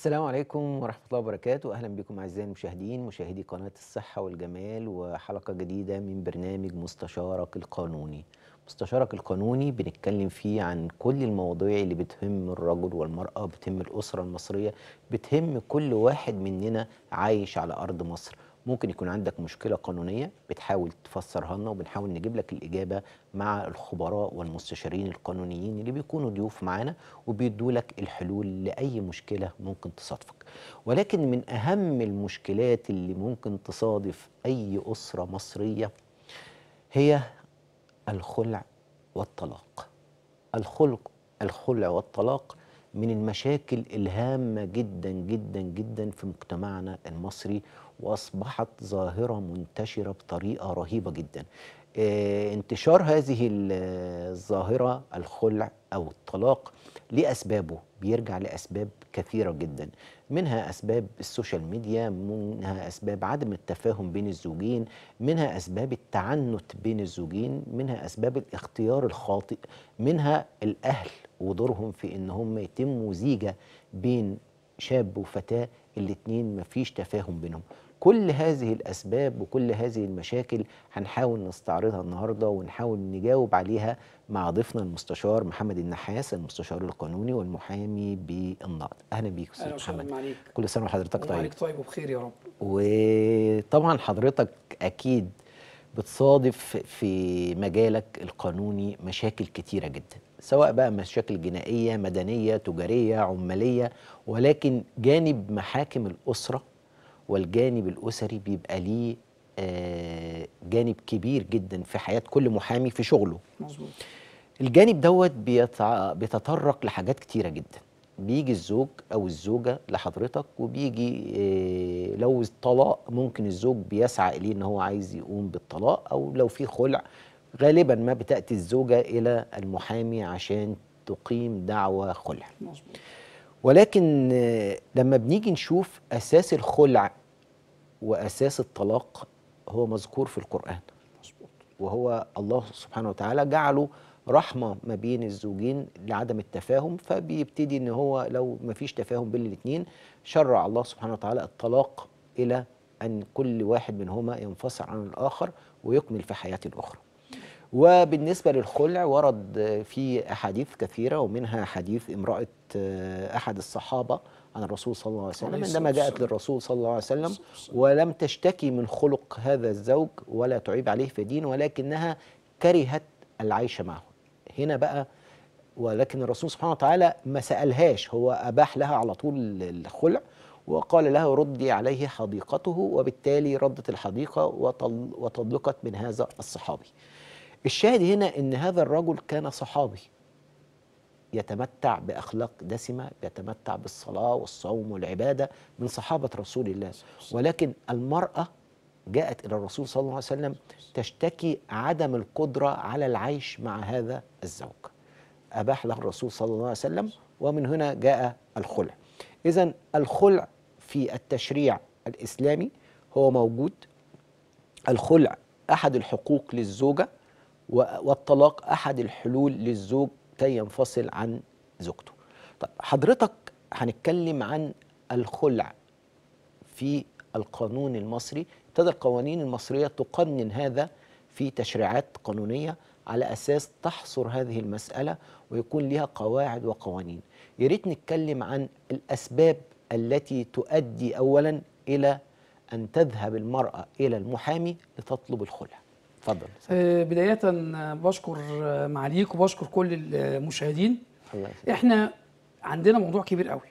السلام عليكم ورحمة الله وبركاته أهلا بكم أعزائي المشاهدين مشاهدي قناة الصحة والجمال وحلقة جديدة من برنامج مستشارك القانوني مستشارك القانوني بنتكلم فيه عن كل المواضيع اللي بتهم الرجل والمرأة بتهم الأسرة المصرية بتهم كل واحد مننا عايش على أرض مصر ممكن يكون عندك مشكلة قانونية بتحاول تفسرها لنا وبنحاول نجيب لك الإجابة مع الخبراء والمستشارين القانونيين اللي بيكونوا ضيوف معانا وبيدوا لك الحلول لأي مشكلة ممكن تصادفك ولكن من أهم المشكلات اللي ممكن تصادف أي أسرة مصرية هي الخلع والطلاق الخلق الخلع والطلاق من المشاكل الهامة جدا جدا جدا في مجتمعنا المصري وأصبحت ظاهرة منتشرة بطريقة رهيبة جدا آه، انتشار هذه ال- الظاهرة الخلع أو الطلاق لأسبابه بيرجع لأسباب كثيرة جدا منها أسباب السوشيال ميديا منها أسباب عدم التفاهم بين الزوجين منها أسباب التعنت بين الزوجين منها أسباب الاختيار الخاطئ منها الأهل ودورهم في إن هم يتموا زيجة بين شاب وفتاة الاتنين مفيش تفاهم بينهم كل هذه الأسباب وكل هذه المشاكل هنحاول نستعرضها النهاردة ونحاول نجاوب عليها مع ضيفنا المستشار محمد النحاس المستشار القانوني والمحامي بالنقد أهلا بيك أستاذ اهلا وسهلا محمد عليك كل سنة وحضرتك طيب وعليك طيب وبخير يا رب وطبعا حضرتك اكيد بتصادف في مجالك القانوني مشاكل كتيره جدا سواء بقى مشاكل جنائيه مدنيه تجاريه عماليه ولكن جانب محاكم الاسره والجانب الاسري بيبقى ليه آه، جانب كبير جدا في حياه كل محامي في شغله مظبوط الجانب دوت بيتع... بيتطرق لحاجات كتيرة جدا بيجي الزوج أو الزوجة لحضرتك وبيجي إيه لو الطلاق ممكن الزوج بيسعى إليه إن هو عايز يقوم بالطلاق أو لو في خلع غالبا ما بتأتي الزوجة إلى المحامي عشان تقيم دعوى خلع مظبوط ولكن آه، لما بنيجي نشوف أساس الخلع وأساس الطلاق هو مذكور في القرآن مظبوط وهو الله سبحانه وتعالى جعله رحمة ما بين الزوجين لعدم التفاهم فبيبتدي ان هو لو ما فيش تفاهم بين الاثنين شرع الله سبحانه وتعالى الطلاق الى ان كل واحد منهما ينفصل عن الاخر ويكمل في حياة الاخرى وبالنسبة للخلع ورد في أحاديث كثيرة ومنها حديث امرأة أحد الصحابة عن الرسول صلى الله عليه وسلم عليه عندما الصلاة جاءت والسلام. للرسول صلى الله عليه وسلم الصلاة والسلام. ولم تشتكي من خلق هذا الزوج ولا تعيب عليه في دين ولكنها كرهت العيش معه هنا بقى ولكن الرسول سبحانه وتعالى ما سألهاش هو أباح لها على طول الخلع وقال لها ردي عليه حديقته وبالتالي ردت الحديقة وطل وطلقت من هذا الصحابي الشاهد هنا ان هذا الرجل كان صحابي يتمتع باخلاق دسمه يتمتع بالصلاه والصوم والعباده من صحابه رسول الله ولكن المراه جاءت الى الرسول صلى الله عليه وسلم تشتكي عدم القدره على العيش مع هذا الزوج اباح له الرسول صلى الله عليه وسلم ومن هنا جاء الخلع اذا الخلع في التشريع الاسلامي هو موجود الخلع احد الحقوق للزوجه و- والطلاق احد الحلول للزوج كي ينفصل عن زوجته. طب حضرتك هنتكلم عن الخلع في القانون المصري، ابتدى القوانين المصريه تقنن هذا في تشريعات قانونيه على اساس تحصر هذه المساله ويكون لها قواعد وقوانين. يا ريت نتكلم عن الاسباب التي تؤدي اولا الى ان تذهب المراه الى المحامي لتطلب الخلع. اتفضل. آه، بداية آه، بشكر آه، معاليك وبشكر كل المشاهدين الله يسلمك. احنا عندنا موضوع كبير قوي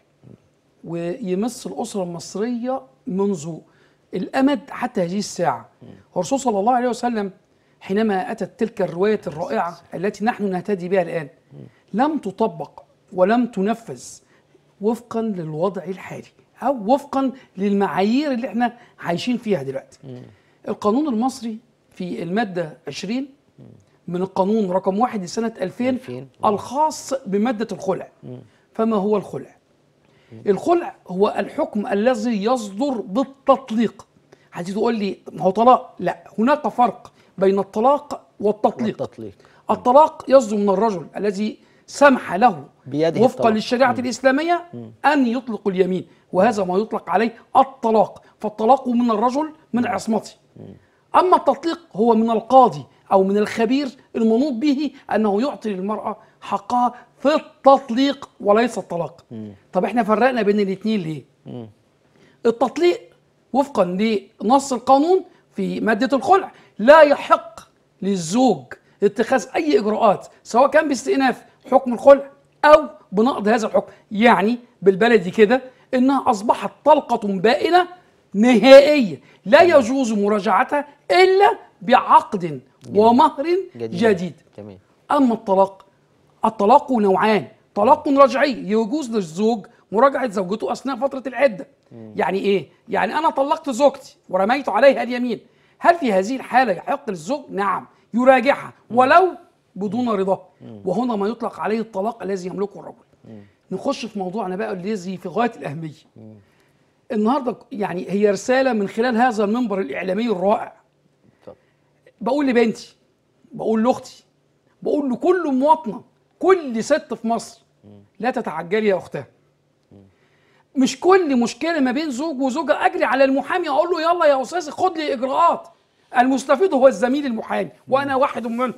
ويمس الأسرة المصرية منذ الأمد حتى هذه الساعة الرسول صلى الله عليه وسلم حينما أتت تلك الرواية الرائعة التي نحن نهتدي بها الآن لم تطبق ولم تنفذ وفقا للوضع الحالي أو وفقا للمعايير اللي احنا عايشين فيها دلوقتي القانون المصري في المادة 20 من القانون رقم واحد لسنة 2000 2000. الخاص بمادة الخلع فما هو الخلع؟ الخلع هو الحكم الذي يصدر بالتطليق هتيجي تقول لي ما هو طلاق لا هناك فرق بين الطلاق والتطليق والتطليق الطلاق يصدر من الرجل الذي سمح له بيده وفقا الطلاق. للشريعه الاسلاميه ان يطلق اليمين وهذا ما يطلق عليه الطلاق فالطلاق من الرجل من عصمته اما التطليق هو من القاضي او من الخبير المنوط به انه يعطي للمراه حقها في التطليق وليس الطلاق طب احنا فرقنا بين الاثنين ليه التطليق وفقا لنص القانون في مادة الخلع لا يحق للزوج اتخاذ أي إجراءات سواء كان باستئناف حكم الخلع أو بنقض هذا الحكم يعني بالبلدي كده إنها أصبحت طلقة بائنة نهائية لا يجوز مراجعتها إلا بعقد ومهر جديد, جديد. تمام أما الطلاق الطلاق نوعان طلاق رجعي يجوز للزوج مراجعة زوجته أثناء فترة العدة يعني إيه؟ يعني أنا طلقت زوجتي ورميت عليها اليمين هل في هذه الحالة يحق للزوج؟ نعم يراجعها ولو بدون رضاه وهنا ما يطلق عليه الطلاق الذي يملكه الرجل نخش في موضوعنا بقى الذي في غاية الأهمية النهاردة يعني هي رسالة من خلال هذا المنبر الإعلامي الرائع اتفضل. بقول لبنتي بقول لاختي بقول لكل مواطنه كل ست في مصر لا تتعجلي يا اختها مش كل مشكله ما بين زوج وزوجه اجري على المحامي اقول له يلا يا استاذ خد لي اجراءات المستفيد هو الزميل المحامي وانا واحد منهم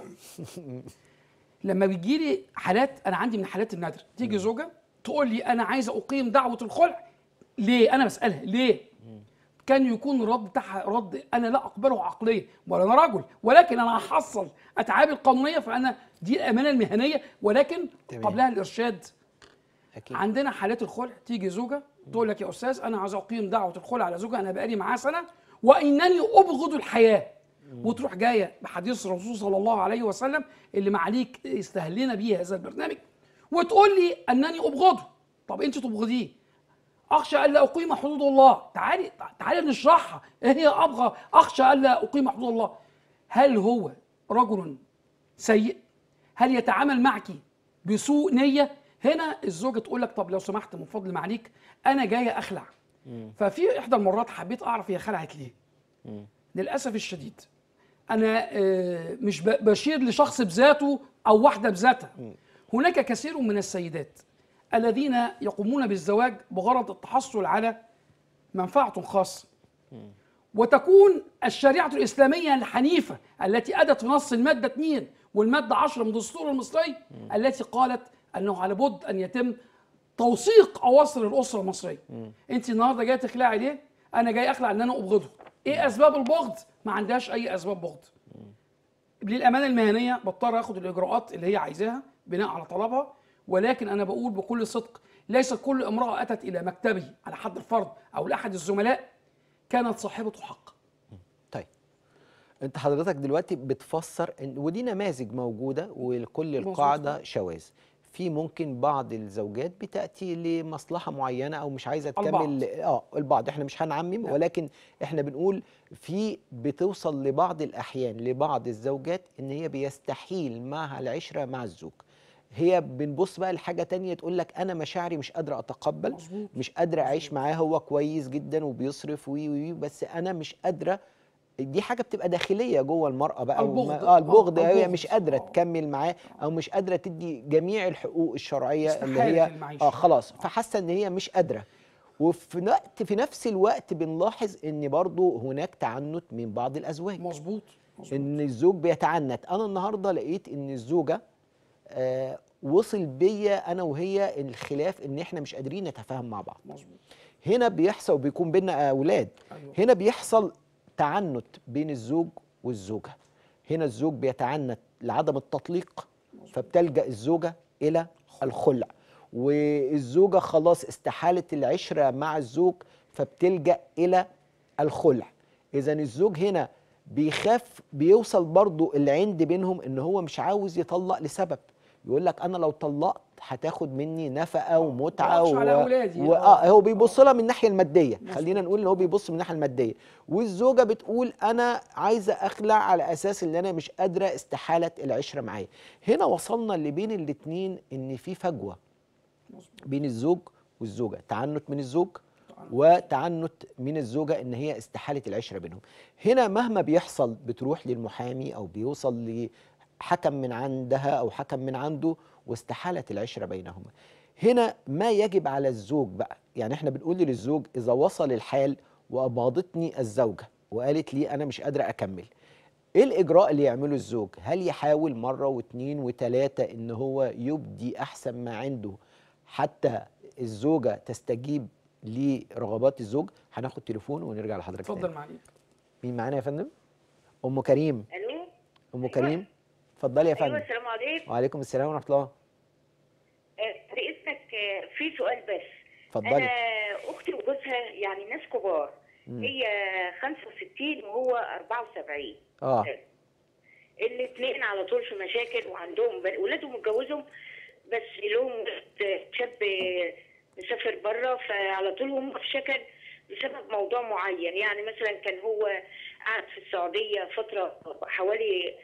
لما بيجي لي حالات انا عندي من الحالات النادره تيجي زوجه تقول لي انا عايزه اقيم دعوه الخلع ليه انا بسالها ليه كان يكون الرد بتاعها رد انا لا اقبله عقليا ولا انا رجل ولكن انا هحصل اتعابي القانونيه فانا دي الامانه المهنيه ولكن تمام. قبلها الارشاد اكيد عندنا حالات الخلع تيجي زوجه تقول لك يا استاذ انا عايز اقيم دعوه الخلع على زوجها انا بقالي معاه سنه وانني ابغض الحياه وتروح جايه بحديث الرسول صلى الله عليه وسلم اللي معاليك استهلنا بيه هذا البرنامج وتقول لي انني ابغضه طب انت تبغضيه اخشى الا اقيم حدود الله تعالي تعالي نشرحها ايه هي ابغى اخشى الا اقيم حدود الله هل هو رجل سيء هل يتعامل معك بسوء نيه هنا الزوجه تقول لك طب لو سمحت من فضل معاليك انا جايه اخلع ففي احدى المرات حبيت اعرف هي خلعت ليه للاسف الشديد انا آه، مش ب- بشير لشخص بذاته او واحده بذاتها هناك كثير من السيدات الذين يقومون بالزواج بغرض التحصل على منفعه خاصه وتكون الشريعة الإسلامية الحنيفة التي أدت في نص المادة 2 والمادة 10 من الدستور المصري التي قالت أنه على بد أن يتم توثيق أواصر الأسرة المصرية أنت النهاردة جاية تخلعي ليه؟ أنا جاي أخلع أن أنا أبغضه إيه أسباب البغض؟ ما عندهاش أي أسباب بغض للامانه المهنيه بضطر اخد الاجراءات اللي هي عايزاها بناء على طلبها ولكن انا بقول بكل صدق ليس كل امراه اتت الى مكتبي على حد الفرض او لاحد الزملاء كانت صاحبه حق طيب انت حضرتك دلوقتي بتفسر إن ودي نماذج موجوده ولكل مظبوط. القاعده شواذ في ممكن بعض الزوجات بتاتي لمصلحه معينه او مش عايزه البعض. تكمل اه البعض احنا مش هنعمم لا. ولكن احنا بنقول في بتوصل لبعض الاحيان لبعض الزوجات ان هي بيستحيل معها العشره مع الزوج هي بنبص بقى لحاجه تانية تقول لك انا مشاعري مش قادره اتقبل مظبوط. مش قادره اعيش معاه هو كويس جدا وبيصرف وي وي وي، بس انا مش قادره دي حاجه بتبقى داخليه جوه المراه بقى البغض. وما- اه البغض آه، هي البغض. مش قادره آه. تكمل معاه او مش قادره تدي جميع الحقوق الشرعيه اللي استحالة هي المعيشة. اه خلاص فحاسه ان هي مش قادره وفي وقت في نفس الوقت بنلاحظ ان برضو هناك تعنت من بعض الازواج مظبوط مظبوط ان الزوج بيتعنت انا النهارده لقيت ان الزوجه آه وصل بيا انا وهي الخلاف ان احنا مش قادرين نتفاهم مع بعض مظبوط هنا بيحصل وبيكون بينا اولاد أيوة. هنا بيحصل تعنت بين الزوج والزوجه هنا الزوج بيتعنت لعدم التطليق فبتلجا الزوجه الى الخلع والزوجه خلاص استحالت العشره مع الزوج فبتلجا الى الخلع اذا الزوج هنا بيخاف بيوصل برضو العند بينهم ان هو مش عاوز يطلق لسبب يقول لك انا لو طلقت هتاخد مني نفقه ومتعه وأخشى على أولادي. و... آه. اه هو بيبص لها من الناحيه الماديه مظبوط. خلينا نقول ان هو بيبص من الناحيه الماديه والزوجه بتقول انا عايزه اخلع على اساس ان انا مش قادره استحاله العشره معايا هنا وصلنا لبين الاتنين ان في فجوه بين الزوج والزوجه تعنت من الزوج وتعنت من الزوجه ان هي استحاله العشره بينهم هنا مهما بيحصل بتروح للمحامي او بيوصل لحكم من عندها او حكم من عنده واستحالت العشره بينهما هنا ما يجب على الزوج بقى يعني احنا بنقول للزوج اذا وصل الحال واباضتني الزوجه وقالت لي انا مش قادره اكمل ايه الاجراء اللي يعمله الزوج هل يحاول مره واثنين وثلاثه ان هو يبدي احسن ما عنده حتى الزوجه تستجيب لرغبات الزوج هناخد تليفون ونرجع لحضرتك اتفضل تاني. معاليك مين معانا يا فندم ام كريم الو ام أيوة. كريم اتفضلي يا ايوه فندم السلام عليكم وعليكم السلام ورحمه الله آه، باذنك آه، في سؤال بس اتفضلي انا اختي وجوزها يعني ناس كبار مم. هي 65 وهو 74 اه الاثنين على طول في مشاكل وعندهم بن- ولادهم اتجوزهم بس لهم ولد شاب مسافر بره فعلى طول هم في شكل بسبب موضوع معين يعني مثلا كان هو قاعد في السعوديه فتره حوالي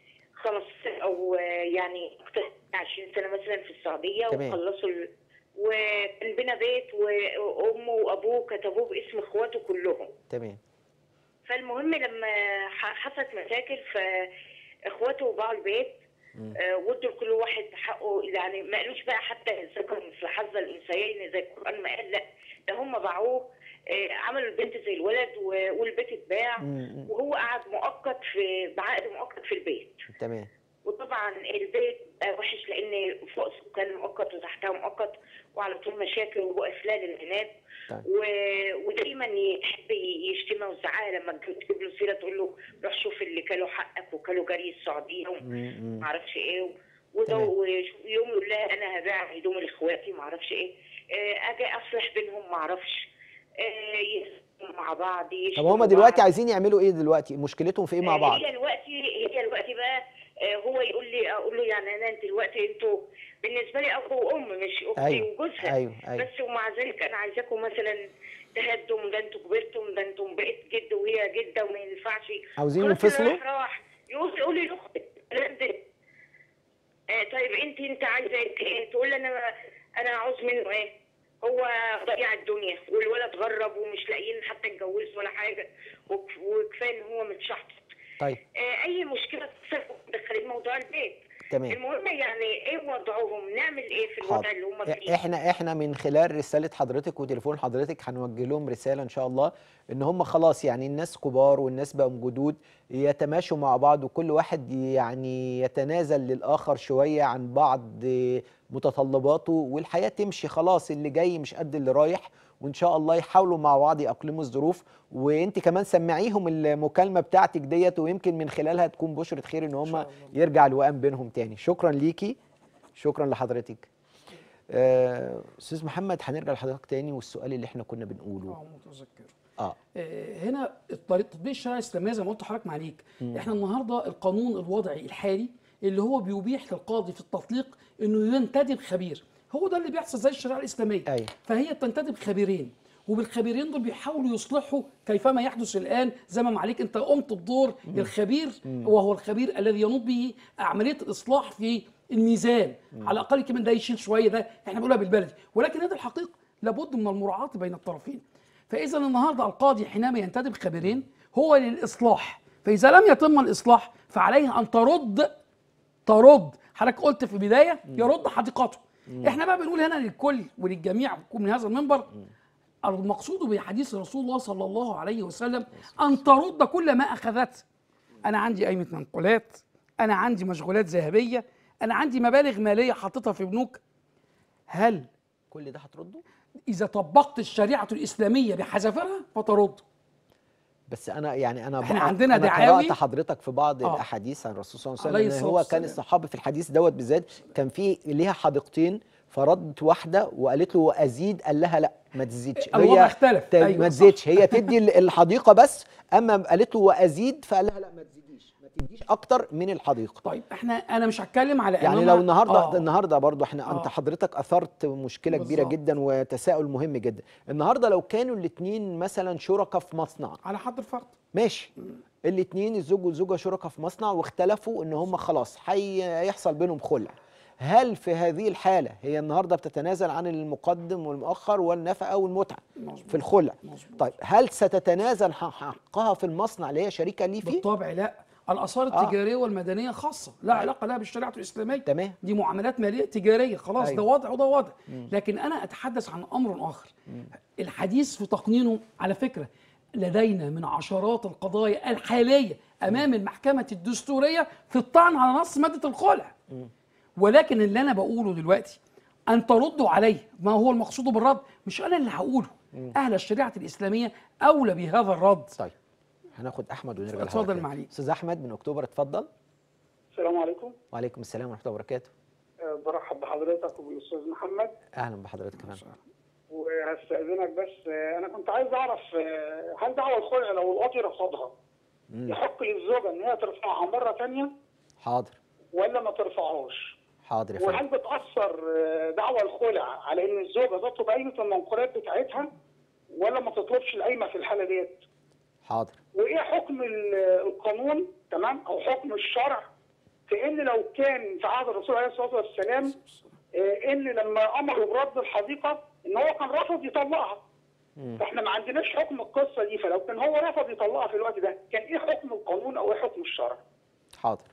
15 او يعني اكتر من 20 سنه مثلا في السعوديه تمام. وخلصوا ال... وكان بينا بيت وامه وابوه كتبوه باسم اخواته كلهم تمام فالمهم لما ح- حصلت مشاكل فاخواته باعوا البيت مم. آه، وادوا لكل واحد حقه يعني ما قالوش بقى حتى ذكر مثل حظ الانثيين زي القران ما قال لا ده هم باعوه آه، عملوا البنت زي الولد و- والبيت اتباع مم. وهو قعد مؤقت في بعقد مؤقت في البيت تمام وطبعا البيت بقى وحش لان فوق سكان مؤقت وتحتها مؤقت وعلى طول مشاكل وافلال العناد طيب. و... ودايما يحب يشتمها ويزعقها لما تجيب له سيره تقول له روح شوف اللي كلوا حقك وكلوا جري السعوديه مم. مم. ومعرفش ايه وده تمام. ويوم يقول لها انا هبيع هدوم لاخواتي معرفش ايه آه، اجي اصلح بينهم معرفش آه، يهزموا مع بعض طب يشتموا هما دلوقتي بعض. عايزين يعملوا ايه دلوقتي مشكلتهم في ايه مع بعض هي دلوقتي هي دلوقتي بقى آه، هو يقول لي اقول له يعني انا انت دلوقتي انتوا بالنسبه لي اب وام مش اختي ايوه وجوزها ايوه ايوه بس ومع ذلك انا عايزاكم مثلا تهدوا ده انتوا كبرتم ده انتوا بقيت جد وهي جده وما ينفعش عاوزين خلاص اللي ينفصلوا راح راح يقول يقول لي لاختك الكلام ده آه طيب انت انت عايزه ايه تقول لي انا انا عاوز منه ايه هو ضيع الدنيا والولد غرب ومش لاقيين حتى نجوز ولا حاجه وك- وكفايه ان هو متشحطط طيب آه اي مشكله تصير دخلين موضوع البيت تمام المهم يعني ايه وضعهم نعمل ايه في الوضع حاضر اللي هم فيه احنا احنا من خلال رساله حضرتك وتليفون حضرتك هنوجه لهم رساله ان شاء الله ان هم خلاص يعني الناس كبار والناس بقوا جدود يتماشوا مع بعض وكل واحد يعني يتنازل للاخر شويه عن بعض متطلباته والحياه تمشي خلاص اللي جاي مش قد اللي رايح وان شاء الله يحاولوا مع بعض يأقلموا الظروف وانت كمان سمعيهم المكالمه بتاعتك ديت ويمكن من خلالها تكون بشره خير ان هم شاء الله. يرجع الوئام بينهم تاني شكرا ليكي شكرا لحضرتك آه، استاذ محمد هنرجع لحضرتك تاني والسؤال اللي احنا كنا بنقوله اه متذكر اه آه، هنا الطريق تطبيق الشريعه الاسلاميه زي ما قلت لحضرتك معاليك احنا النهارده القانون الوضعي الحالي اللي هو بيبيح للقاضي في التطليق انه ينتدب خبير هو ده اللي بيحصل زي الشريعه الاسلاميه أيوة. فهي بتنتدب خبيرين وبالخبيرين دول بيحاولوا يصلحوا كيفما يحدث الان زي ما معاليك انت قمت بدور الخبير وهو الخبير الذي ينوط به عمليه الاصلاح في الميزان على الاقل كمان ده يشيل شويه ده احنا بنقولها بالبلدي ولكن هذه الحقيقه لابد من المراعاه بين الطرفين فاذا النهارده القاضي حينما ينتدب خبيرين هو للاصلاح فاذا لم يتم الاصلاح فعليه ان ترد ترد حضرتك قلت في البدايه يرد حديقته احنا بقى بنقول هنا للكل وللجميع من هذا المنبر المقصود بحديث رسول الله صلى الله عليه وسلم ان ترد كل ما اخذته انا عندي قايمه منقولات انا عندي مشغولات ذهبيه انا عندي مبالغ ماليه حاططها في بنوك هل كل ده هترده اذا طبقت الشريعه الاسلاميه بحذافيرها فترد بس انا يعني انا إحنا بقى- عندنا أنا دعاوي- قرات حضرتك في بعض آه. الاحاديث عن الرسول صلى الله عليه عليه وسلم ان الصلاة هو كان والسلام. الصحابه في الحديث دوت بالذات كان في ليها حديقتين فردت واحده وقالت له وازيد قال لها لا ما تزيدش الوضع اختلف. ت- أيوة ما صح. تزيدش هي تدي ال- الحديقه بس اما قالت له وازيد فقال لها لا ما تزيديش ما تديش اكتر من الحديقه طيب احنا انا مش هتكلم على يعني إنما- لو النهارده آه. النهارده برضو احنا انت آه. حضرتك اثرت مشكله كبيره بالظبط. جدا وتساؤل مهم جدا النهارده لو كانوا الاثنين مثلا شركاء في مصنع على حد الفرد ماشي الاثنين الزوج والزوجه شركاء في مصنع واختلفوا ان هم خلاص حي- هيحصل بينهم خلع هل في هذه الحاله هي النهارده بتتنازل عن المقدم والمؤخر والنفقه والمتعه مظبوط. في الخلع مظبوط. طيب هل ستتنازل ح- حقها في المصنع اللي هي شريكه ليه فيه بالطبع لا الاثار آه. التجاريه والمدنيه خاصه لا علاقه لها بالشريعه الاسلاميه تمام دي معاملات ماليه تجاريه خلاص أيوة. ده وضع وده وضع لكن انا اتحدث عن امر اخر الحديث في تقنينه على فكره لدينا من عشرات القضايا الحاليه امام المحكمه الدستوريه في الطعن على نص ماده الخلع ولكن اللي انا بقوله دلوقتي ان تردوا علي ما هو المقصود بالرد مش انا اللي هقوله اهل الشريعه الاسلاميه اولى بهذا الرد طيب هناخد احمد ونرجع اتفضل لحضرتك. معالي. استاذ احمد من اكتوبر اتفضل السلام عليكم وعليكم السلام ورحمه الله وبركاته أه، برحب بحضرتك وبالاستاذ محمد اهلا بحضرتك كمان وهستاذنك بس أه، انا كنت عايز اعرف أه، هل دعوى الخلع لو القاضي رفضها يحق للزوجه ان هي ترفعها مره ثانيه حاضر ولا ما ترفعهاش؟ حاضر يا وهل فندم بتاثر أه، دعوى الخلع على ان الزوجه تطلب قايمه المنقولات بتاعتها ولا ما تطلبش القايمه في الحاله ديت؟ حاضر وايه حكم ال- القانون تمام او حكم الشرع في ان لو كان في عهد الرسول عليه الصلاه والسلام آه، ان لما امروا برد الحديقه ان هو كان رفض يطلقها فاحنا ما عندناش حكم القصه دي فلو كان هو رفض يطلقها في الوقت ده كان ايه حكم القانون او ايه حكم الشرع؟ حاضر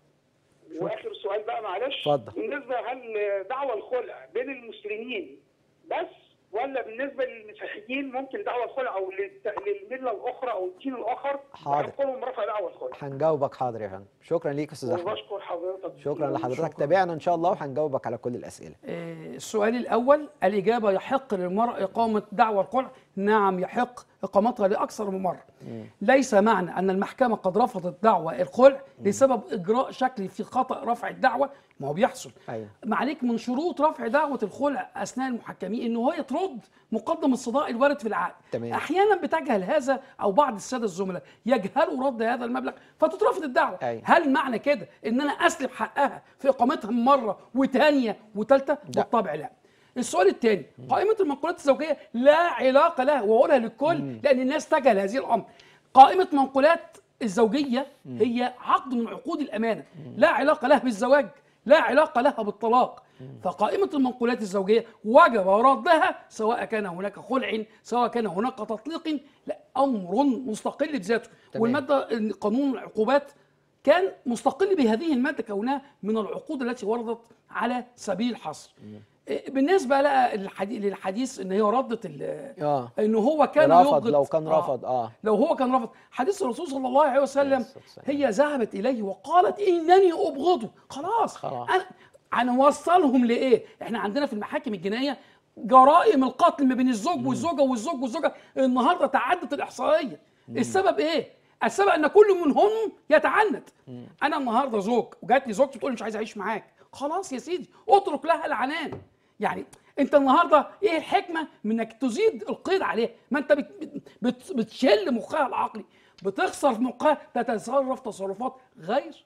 واخر سؤال بقى معلش اتفضل. بالنسبه هل دعوى الخلع بين المسلمين بس ولا بالنسبه للمسيحيين ممكن دعوى الخلع او للت- للمله الاخرى او الدين الاخر حاضر. يحق لهم رفع دعوى الخلع هنجاوبك حاضر يا فندم شكرا ليك يا استاذ احمد وبشكر حضرتك شكرا لحضرتك تابعنا ان شاء الله وهنجاوبك على كل الاسئله آه، السؤال الأول الإجابة يحق للمرأة إقامة دعوى الخلع نعم يحق إقامتها لأكثر من مرة ليس معنى أن المحكمة قد رفضت دعوى الخلع لسبب إجراء شكلي في خطأ رفع الدعوة ما هو بيحصل أيوة. معليك من شروط رفع دعوة الخلع أثناء المحكمين إن هو يترد مقدم الصداء الوارد في العقد تمام. أحيانا بتجهل هذا أو بعض السادة الزملاء يجهلوا رد هذا المبلغ فتترفض الدعوة أيوة. هل معنى كده ان انا اسلب حقها في اقامتها مره وثانيه وثالثه بالطبع لا السؤال الثاني قائمه المنقولات الزوجيه لا علاقه لها واقولها للكل لان الناس تجهل هذه الامر قائمه منقولات الزوجيه هي عقد من عقود الامانه لا علاقه لها بالزواج لا علاقه لها بالطلاق فقائمة المنقولات الزوجية وجب ردها سواء كان هناك خلع سواء كان هناك تطليق لا أمر مستقل بذاته تمام. والمادة قانون العقوبات كان مستقل بهذه الماده كونها من العقود التي وردت على سبيل الحصر. إيه، بالنسبه بقى للحديث, للحديث ان هي ردت ال- اه ان هو كان رفض يبغض لو كان آه. رفض اه لو هو كان رفض حديث الرسول صلى الله عليه وسلم الصلاة والسلام. هي ذهبت اليه وقالت انني ابغضه خلاص خلاص. انا هنوصلهم لايه احنا عندنا في المحاكم الجنائيه جرائم القتل ما بين الزوج والزوجه والزوج والزوجه النهارده تعدت الاحصائيه السبب ايه السبب ان كل منهم يتعنت انا النهارده زوج وجات لي زوجتي بتقول لي مش عايز اعيش معاك خلاص يا سيدي اترك لها العنان يعني انت النهارده ايه الحكمه من انك تزيد القيد عليها ما انت بت بت بتشل مخها العقلي بتخسر في مخها تتصرف تصرفات غير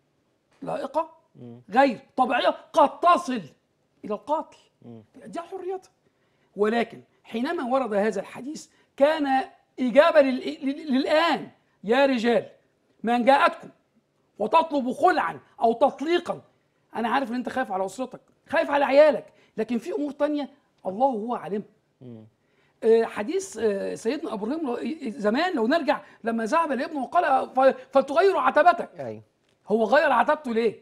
لائقه غير طبيعيه قد تصل الى القتل دي حريتها ولكن حينما ورد هذا الحديث كان اجابه لل- لل- للان يا رجال من جاءتكم وتطلب خلعا او تطليقا انا عارف ان انت خايف على اسرتك خايف على عيالك لكن في امور تانية الله هو عالمها آه، حديث آه، سيدنا ابراهيم لو- زمان لو نرجع لما ذهب لابنه وقال ف- فلتغير عتبتك ايوه هو غير عتبته ليه؟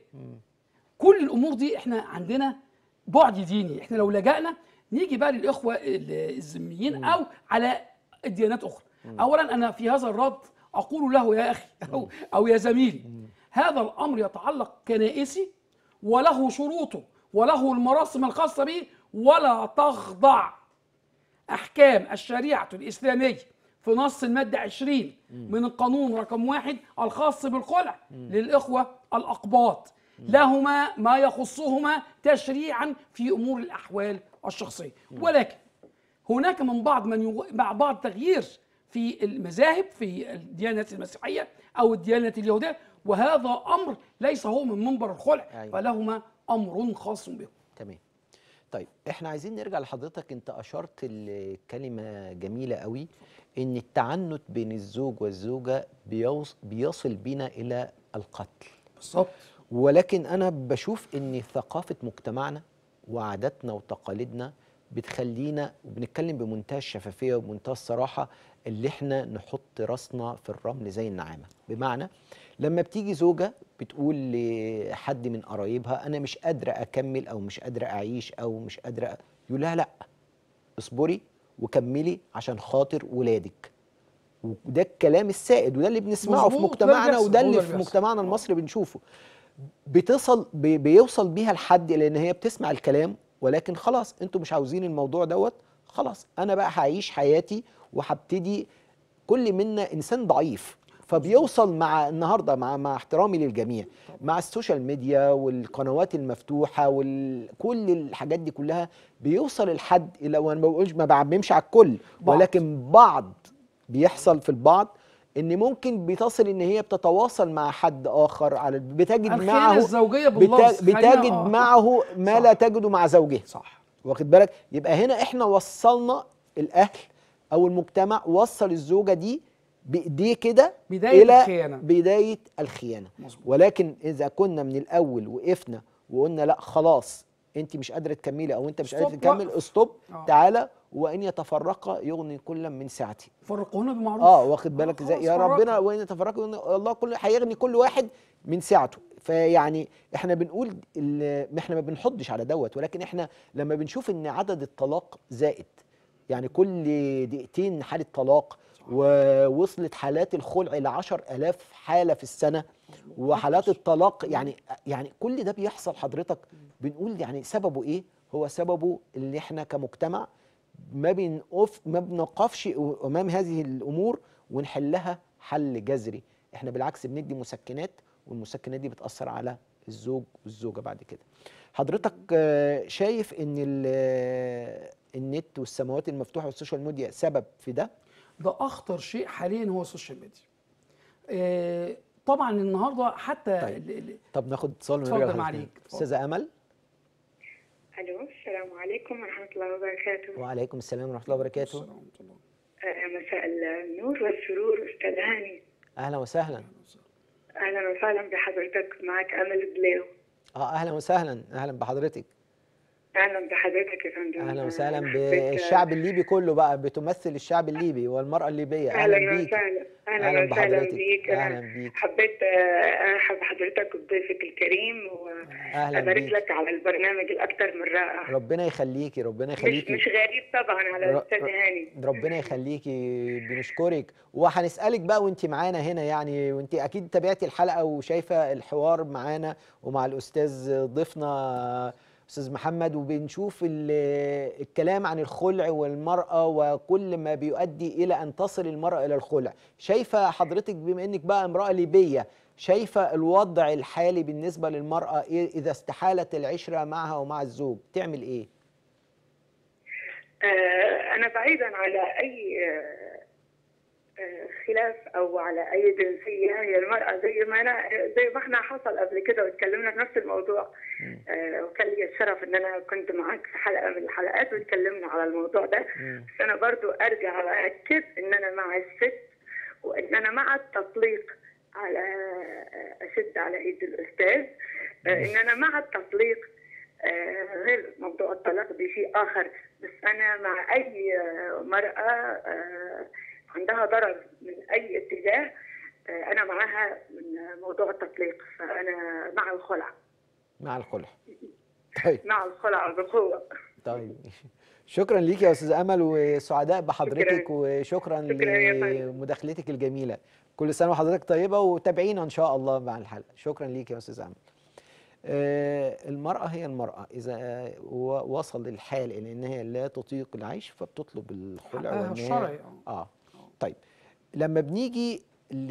كل الامور دي احنا عندنا بعد ديني احنا لو لجأنا نيجي بقى للاخوه ال- الذميين او على الديانات اخرى اولا انا في هذا الرد اقول له يا اخي او او يا زميلي هذا الامر يتعلق كنائسي وله شروطه وله المراسم الخاصه به ولا تخضع احكام الشريعه الاسلاميه في نص الماده 20 من القانون رقم واحد الخاص بالخلع للاخوه الاقباط لهما ما يخصهما تشريعا في امور الاحوال الشخصيه ولكن هناك من بعض من يغ... مع بعض تغيير في المذاهب في الديانة المسيحية أو الديانة اليهودية وهذا أمر ليس هو من منبر الخلع أيوة. فلهما أمر خاص بهم تمام طيب احنا عايزين نرجع لحضرتك انت اشرت لكلمه جميله قوي ان التعنت بين الزوج والزوجه بيوص بيصل بينا الى القتل بالظبط ولكن انا بشوف ان ثقافه مجتمعنا وعاداتنا وتقاليدنا بتخلينا وبنتكلم بمنتهى الشفافيه وبمنتهى الصراحه اللي احنا نحط راسنا في الرمل زي النعامه بمعنى لما بتيجي زوجه بتقول لحد من قرايبها انا مش قادره اكمل او مش قادره اعيش او مش قادره أ- يقول لها لا اصبري وكملي عشان خاطر ولادك وده الكلام السائد وده اللي بنسمعه في مظبوط، ده مجتمعنا اللي وده بيحصل، هو اللي ده في اللي بيحصل. مجتمعنا المصري بنشوفه بتصل بي- بيوصل بيها لحد لان هي بتسمع الكلام ولكن خلاص انتوا مش عاوزين الموضوع دوت خلاص انا بقى هعيش حياتي وهبتدي كل منا انسان ضعيف فبيوصل مع النهارده مع مع احترامي للجميع مع السوشيال ميديا والقنوات المفتوحه وكل الحاجات دي كلها بيوصل الحد لو انا ما بقولش ما بعممش على الكل بعض. ولكن بعض بيحصل في البعض ان ممكن بتصل ان هي بتتواصل مع حد اخر على بتجد الخيانة معه الزوجية بت- باللفظ خلينا- بتجد آه. معه ما صح. لا تجده مع زوجها صح واخد بالك يبقى هنا احنا وصلنا الاهل او المجتمع وصل الزوجه دي بايديه كده بداية الى الخيانة. بدايه الخيانه مظبوط. ولكن اذا كنا من الاول وقفنا وقلنا لا خلاص انت مش قادره تكملي او انت مش قادر ستوب، تكمل وقف. استوب آه. تعالى وان يتفرقا يغني كل من سعته فرقونا بمعروف اه واخد بالك ازاي خلاص يا فرقنا. ربنا وان تفرقوا يغني- الله كل هيغني كل واحد من سعته فيعني احنا بنقول ال- احنا ما بنحضش على دوت ولكن احنا لما بنشوف ان عدد الطلاق زائد يعني كل دقيقتين حالة طلاق ووصلت حالات الخلع ل 10000 حالة في السنة وحالات الطلاق يعني يعني كل ده بيحصل حضرتك بنقول يعني سببه ايه؟ هو سببه اللي احنا كمجتمع ما بنقف ما بنقفش امام هذه الامور ونحلها حل جذري احنا بالعكس بندي مسكنات والمسكنات دي بتاثر على الزوج والزوجه بعد كده حضرتك آه، شايف ان ال- النت والسماوات المفتوحه والسوشيال ميديا سبب في ده ده اخطر شيء حاليا هو السوشيال ميديا آه، طبعا النهارده حتى طيب. ال- ال- طب ناخد اتصال اتفضل ونرجع لحضرتك معاليك، تاني. اتفضل. استاذه امل الو السلام عليكم ورحمه الله وبركاته وعليكم السلام ورحمه الله وبركاته السلام ورحمة الله. آه، مساء النور والسرور استاذ هاني اهلا وسهلا اهلا وسهلا بحضرتك معك امل بليو اه اهلا وسهلا اهلا بحضرتك اهلا بحضرتك يا فندم اهلا آه، وسهلا حبيت- بالشعب الليبي كله بقى بتمثل الشعب الليبي والمراه الليبيه اهلا اهلا بيك وسهلا أهلاً اهلا وسهلا بحضرتك. بيك أهلاً أنا بيك. حبيت آه، ارحب بحضرتك وبضيفك الكريم اهلا وابارك بيك لك على البرنامج الاكثر من رائع ربنا يخليكي ربنا مش يخليكي مش غريب طبعا على ر- الاستاذ ر- هاني ربنا يخليكي بنشكرك وهنسألك بقى وانت معانا هنا يعني وانت اكيد تابعتي الحلقة وشايفة الحوار معانا ومع الاستاذ ضيفنا استاذ محمد وبنشوف ال- الكلام عن الخلع والمرأة وكل ما بيؤدي الى ان تصل المرأة الى الخلع شايفة حضرتك بما انك بقى امرأة ليبية شايفة الوضع الحالي بالنسبة للمرأة إيه اذا استحالت العشرة معها ومع الزوج تعمل ايه آه، أنا بعيدا على أي آه، آه، خلاف أو على أي جنسية هي المرأة زي ما أنا زي ما احنا حصل قبل كده واتكلمنا في نفس الموضوع آه، وكان لي الشرف إن أنا كنت معاك في حلقة من الحلقات واتكلمنا على الموضوع ده مم. بس أنا برضو أرجع وأكد إن أنا مع الست وإن أنا مع التطليق على آه، أشد على إيد الأستاذ آه، إن أنا مع التطليق آه، غير موضوع الطلاق دي شيء آخر بس أنا مع أي آه، مرأة آه، عندها ضرر من أي اتجاه آه، أنا معاها من موضوع التطليق فأنا مع الخلع مع الخلع طيب مع الخلع بقوة طيب شكرا ليك يا استاذ امل وسعداء بحضرتك شكراً. وشكرا شكراً يا فندم. لمداخلتك الجميله كل سنه وحضرتك طيبه وتابعينا ان شاء الله مع الحلقه شكرا ليك يا استاذ امل آه، المرأة هي المرأة إذا آه، و- وصل الحال إلى إن هي لا تطيق العيش فبتطلب الخلع حقها وإن هي- الشرعي آه. آه طيب لما بنيجي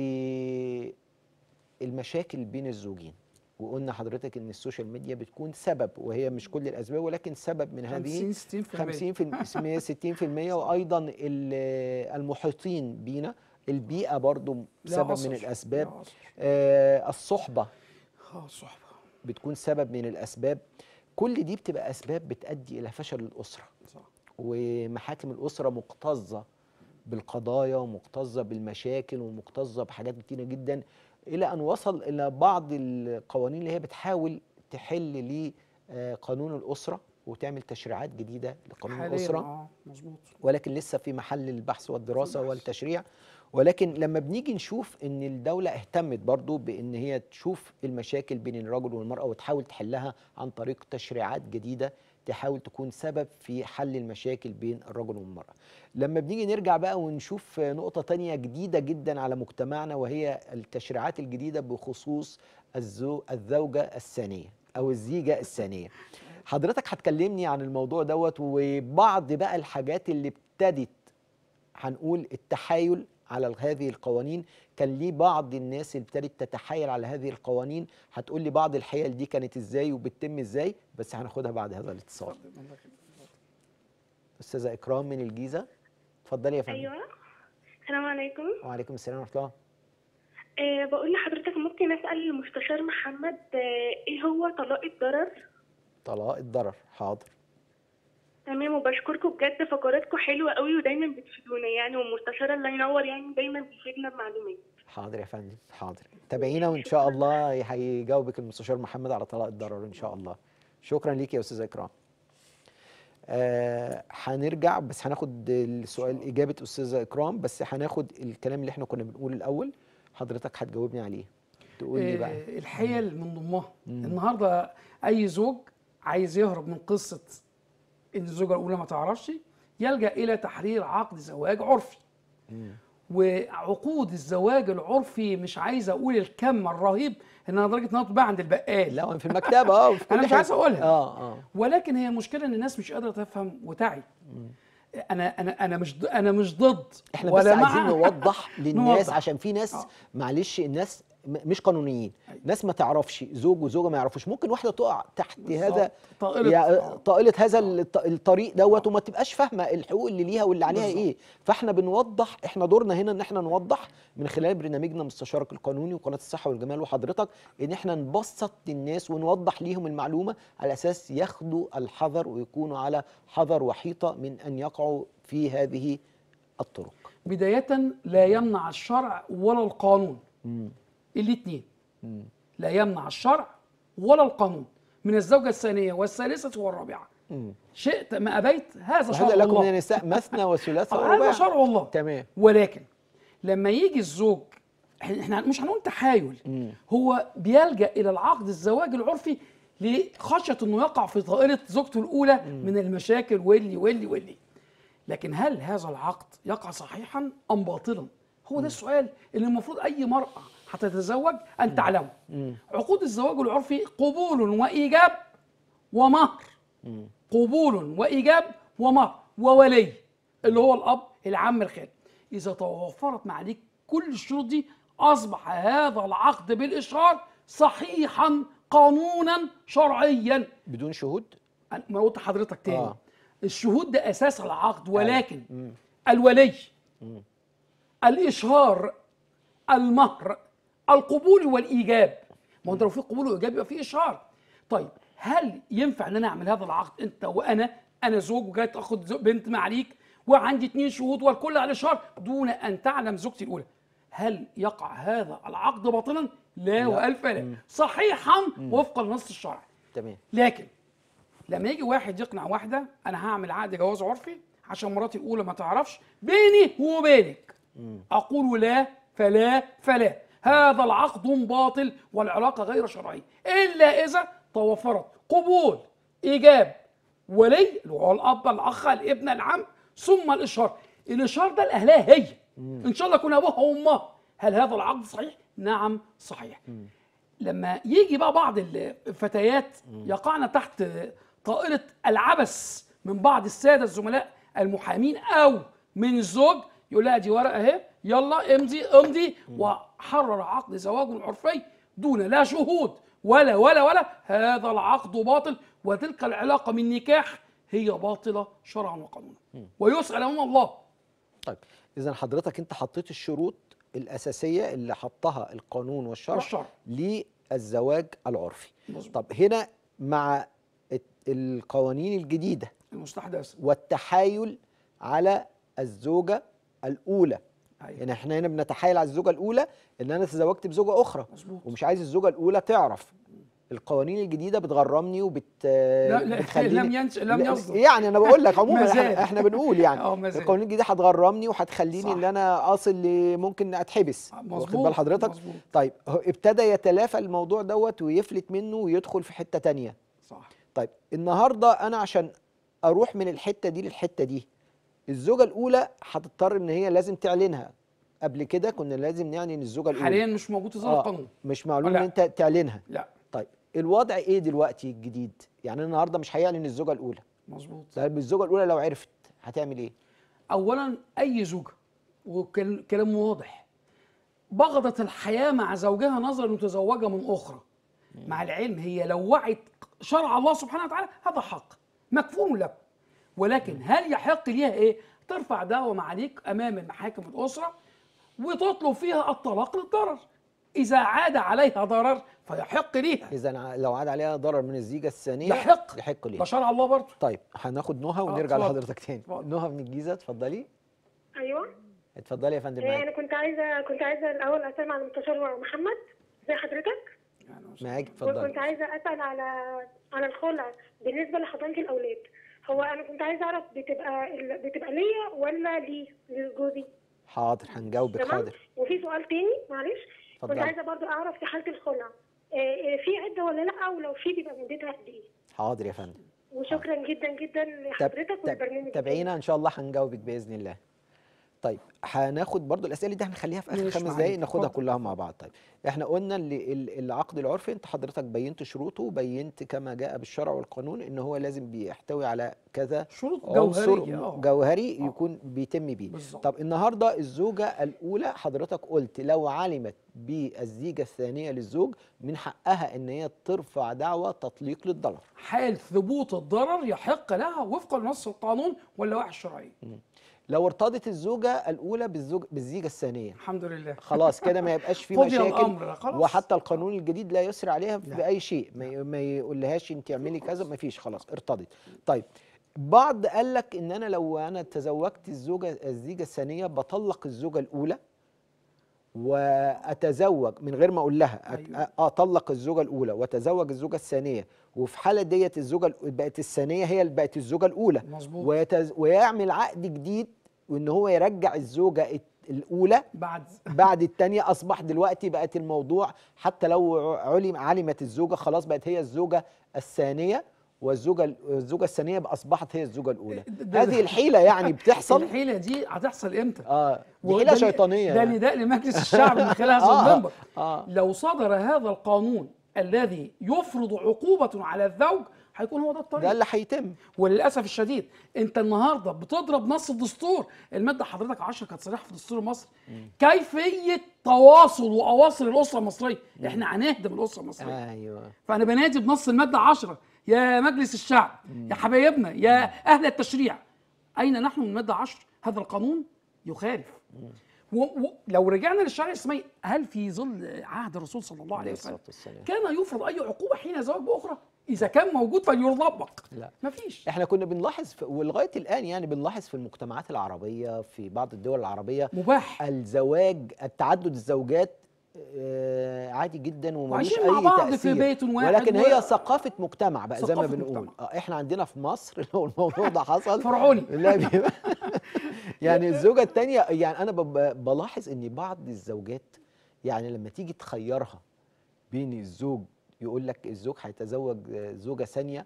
للمشاكل بين الزوجين وقلنا حضرتك ان السوشيال ميديا بتكون سبب وهي مش كل الاسباب ولكن سبب من هذه 50 60% 50 في 60% وايضا ال- المحيطين بينا البيئه برضو لا سبب أثر. من الاسباب لا أثر. آه الصحبه اه صحبه بتكون سبب من الاسباب كل دي بتبقى اسباب بتؤدي الى فشل الاسره صح ومحاكم الاسره مكتظه بالقضايا ومكتظه بالمشاكل ومكتظه بحاجات كتيره جدا الى ان وصل الى بعض القوانين اللي هي بتحاول تحل لقانون الاسره وتعمل تشريعات جديده لقانون حاليا الاسره اه مظبوط ولكن لسه في محل البحث والدراسه والتشريع ولكن لما بنيجي نشوف ان الدوله اهتمت برضو بان هي تشوف المشاكل بين الرجل والمراه وتحاول تحلها عن طريق تشريعات جديده تحاول تكون سبب في حل المشاكل بين الرجل والمراه لما بنيجي نرجع بقى ونشوف نقطه تانية جديده جدا على مجتمعنا وهي التشريعات الجديده بخصوص الزو الزوجه الثانيه او الزيجه الثانيه حضرتك هتكلمني عن الموضوع دوت وبعض بقى الحاجات اللي ابتدت هنقول التحايل على هذه القوانين كان ليه بعض الناس اللي ابتدت تتحايل على هذه القوانين هتقول لي بعض الحيل دي كانت ازاي وبتتم ازاي بس هناخدها بعد هذا الاتصال استاذه اكرام من الجيزه اتفضلي يا فندم ايوه السلام عليكم وعليكم السلام ورحمه الله أه بقول لحضرتك ممكن اسال المستشار محمد أه ايه هو طلاق الضرر طلاق الضرر حاضر تمام وبشكركم بجد فقراتكم حلوه قوي ودايما بتفيدونا يعني والمستشار الله ينور يعني دايما بيفيدنا بمعلومات حاضر يا فندم حاضر تابعينا وان شاء الله هيجاوبك المستشار محمد على طلاق الضرر ان شاء الله شكرا ليك يا استاذه اكرام آه هنرجع بس هناخد السؤال اجابه استاذه اكرام بس هناخد الكلام اللي احنا كنا بنقوله الاول حضرتك هتجاوبني عليه تقول لي بقى آه، الحيل من ضمنها النهارده اي زوج عايز يهرب من قصه ان الزوجه الاولى ما تعرفش يلجا الى تحرير عقد زواج عرفي وعقود الزواج العرفي مش عايز اقول الكم الرهيب انها لدرجه انها تتباع عند البقال لا في المكتبه اه في كل انا مش حتة. عايز اقولها اه اه ولكن هي المشكله ان الناس مش قادره تفهم وتعي انا انا انا مش ض- انا مش ضد احنا بس ولا مع عايزين نوضح للناس نوضح. عشان في ناس آه. معلش الناس م- مش قانونيين ناس ما تعرفش زوج وزوجه ما يعرفوش ممكن واحده تقع تحت هذا طائلة- يا- آه. طائله هذا الط- الطريق دوت وما تبقاش فاهمه الحقوق اللي ليها واللي عليها بالظبط. ايه فاحنا بنوضح احنا دورنا هنا ان احنا نوضح من خلال برنامجنا مستشارك القانوني وقناه الصحه والجمال وحضرتك ان احنا نبسط للناس ونوضح ليهم المعلومه على اساس ياخدوا الحذر ويكونوا على حذر وحيطه من ان يقعوا في هذه الطرق بدايه لا يمنع الشرع ولا القانون مم. الاثنين لا يمنع الشرع ولا القانون من الزوجة الثانية والثالثة والرابعة مم. شئت ما أبيت هذا شرع وهذا لكم من الله النساء مثنى وثلاث هذا ورباع شرع الله تمام ولكن لما يجي الزوج احنا مش هنقول تحايل مم. هو بيلجأ إلى العقد الزواج العرفي لخشية انه يقع في طائلة زوجته الأولى من المشاكل واللي واللي واللي لكن هل هذا العقد يقع صحيحا أم باطلا؟ هو ده السؤال اللي المفروض أي مرأة هتتزوج أن تعلمه عقود الزواج العرفي قبول وإيجاب ومهر قبول وإيجاب ومهر وولي اللي هو الأب العم الخال إذا توفرت معاليك كل الشروط دي أصبح هذا العقد بالإشهار صحيحا قانونا شرعيا بدون شهود أنا- ما قلت حضرتك تاني آه. آه. الشهود ده اساس العقد ولكن الولي الاشهار المهر القبول والايجاب ما هو انت لو في قبول وايجاب يبقى في اشهار طيب هل ينفع ان انا اعمل هذا العقد انت وانا انا زوج وجاي تاخد زو- بنت معاليك وعندي اتنين شهود والكل على اشهار دون ان تعلم زوجتي الاولى هل يقع هذا العقد باطلا لا, لا. والف لا صحيحا وفقا لنص الشرع تمام لكن لما يجي واحد يقنع واحده انا هعمل عقد جواز عرفي عشان مراتي الاولى ما تعرفش بيني وبينك اقول لا فلا فلا هذا العقد باطل والعلاقه غير شرعيه الا اذا توفرت قبول ايجاب ولي اللي هو الاب الاخ الابن العم ثم الاشهار الاشهار ده الاهليه هي ان شاء الله يكون ابوها وامها هل هذا العقد صحيح نعم صحيح لما يجي بقى بعض الفتيات يقعن تحت طائلة العبث من بعض السادة الزملاء المحامين أو من الزوج يقول لها دي ورقة أهي يلا امضي امضي وحرر عقد زواج عرفي دون لا شهود ولا ولا ولا هذا العقد باطل وتلك العلاقة من نكاح هي باطلة شرعا وقانونا ويسأل أمام الله طيب اذا حضرتك انت حطيت الشروط الاساسيه اللي حطها القانون والشرع, والشرع. للزواج العرفي مظبوط. طب هنا مع الت- القوانين الجديده المستحدث والتحايل على الزوجه الاولى أيوة. يعني احنا هنا بنتحايل على الزوجه الاولى ان انا تزوجت بزوجه اخرى مظبوط. ومش عايز الزوجه الاولى تعرف القوانين الجديده بتغرمني وبت لا لا بتخليني لم ينش لم لا، يصدر يعني انا بقول لك عموما ما احنا, زال. احنا بنقول يعني اه ما زال. القوانين الجديده هتغرمني وهتخليني صح. ان انا اصل ل- ممكن اتحبس واخد مظبوط بال حضرتك مظبوط طيب هو ابتدى يتلافى الموضوع دوت ويفلت منه ويدخل في حته تانية صح طيب النهارده انا عشان اروح من الحته دي للحته دي الزوجه الاولى هتضطر ان هي لازم تعلنها قبل كده كنا لازم نعلن الزوجه الاولى حاليا مش موجود في ظل آه، القانون مش معلوم لا. ان انت تعلنها لا طيب الوضع ايه دلوقتي الجديد يعني أنا النهارده مش هيعلن الزوجه الاولى مظبوط طيب الزوجه الاولى لو عرفت هتعمل ايه اولا اي زوجه وكلام واضح بغضت الحياه مع زوجها نظرا انه تزوجها من اخرى مع العلم هي لو وعت شرع الله سبحانه وتعالى هذا حق مكفول له ولكن هل يحق ليها ايه ترفع دعوى معاليك امام محاكم الاسره وتطلب فيها الطلاق للضرر اذا عاد عليها ضرر فيحق ليها اذا لو عاد عليها ضرر من الزيجه الثانيه يحق يحق ليه ده شرع الله برضه طيب هناخد نهى ونرجع اتفضل. لحضرتك تاني اتفضل. نهى من الجيزه اتفضلي ايوه اتفضلي يا فندم آه، معاك انا كنت عايزه كنت عايزه الاول اسال على المستشار محمد زي حضرتك معاك كنت اتفضلي عايزه اسال على على الخلع بالنسبه لحضانه الاولاد هو انا كنت عايزه اعرف بتبقى ال- بتبقى ليا ولا لي لجوزي حاضر هنجاوبك تمام حاضر وفي سؤال تاني معلش كنت اتفضلي. عايزه برضو اعرف في حاله الخلع آه، آه، في عده ولا لا ولو في بيبقى مدتها قد ايه حاضر يا فندم وشكرا جدا جدا تاب- لحضرتك تاب- والبرنامج تابعينا ان شاء الله هنجاوبك باذن الله طيب هناخد برضو الاسئله دي هنخليها في اخر ماشي خمس معاك. دقايق ناخدها اتفضل. كلها مع بعض طيب احنا قلنا اللي ال- العقد العرفي انت حضرتك بينت شروطه وبينت كما جاء بالشرع والقانون ان هو لازم بيحتوي على كذا شروط عنصر جوهريه اه جوهري آه. يكون بيتم بيه بالظبط. طب النهارده الزوجه الاولى حضرتك قلت لو علمت بالزيجه الثانيه للزوج من حقها ان هي ترفع دعوى تطليق للضرر حال ثبوت الضرر يحق لها وفقا لنص القانون واللوائح الشرعيه لو ارتضت الزوجه الاولى بالزوج بالزيجه الثانيه الحمد لله خلاص كده ما يبقاش في قضي مشاكل الأمر، خلاص. وحتى القانون الجديد لا يسري عليها لا. باي شيء ما ي- ما يقولهاش انت اعملي كذا ما فيش خلاص ارتضت طيب بعض قال لك ان انا لو انا تزوجت الزوجه الزيجه الثانيه بطلق الزوجه الاولى واتزوج من غير ما اقول لها أت- أيوة. اطلق الزوجه الاولى واتزوج الزوجه الثانيه وفي حاله ديت الزوجه ال- بقت الثانيه هي اللي بقت الزوجه الاولى مظبوط ويتز... ويعمل عقد جديد وان هو يرجع الزوجه الت- الاولى بعد بعد التانية اصبح دلوقتي بقت الموضوع حتى لو علم علمت الزوجه خلاص بقت هي الزوجه الثانيه والزوجه ال- الزوجه الثانيه بقى اصبحت هي الزوجه الاولى ده- ده- هذه الحيله يعني بتحصل الحيله دي هتحصل امتى؟ اه دي وده حيله ن- شيطانيه ده يعني. نداء لمجلس الشعب من خلال هذا آه، المنبر آه. لو صدر هذا القانون الذي يفرض عقوبة على الزوج هيكون هو ده الطريق ده اللي هيتم وللاسف الشديد انت النهارده بتضرب نص الدستور الماده حضرتك 10 كانت صريحه في دستور مصر كيفيه تواصل واواصر الاسره المصريه احنا هنهدم الاسره المصريه ايوه فانا بنادي بنص الماده 10 يا مجلس الشعب يا حبايبنا يا اهل التشريع اين نحن من الماده 10 هذا القانون يخالف ولو رجعنا للشريعه الاسلاميه هل في ظل عهد الرسول صلى الله عليه عليه وسلم الصلاه والسلام كان يفرض اي عقوبه حين زواج باخرى اذا كان موجود فليطبق لا. مفيش احنا كنا بنلاحظ في ولغايه الان يعني بنلاحظ في المجتمعات العربيه في بعض الدول العربيه مباح الزواج التعدد الزوجات آه، عادي جدا وملوش وعايشين اي مع بعض في تأثير بيت واحد ولكن و- هي ثقافه مجتمع بقى زي ما ثقافة بنقول مجتمع. آه، احنا عندنا في مصر لو الموضوع ده حصل فرعوني لا بيبقى يعني الزوجه الثانيه يعني انا ب- بلاحظ ان بعض الزوجات يعني لما تيجي تخيرها بين الزوج يقول لك الزوج هيتزوج آه، زوجه ثانيه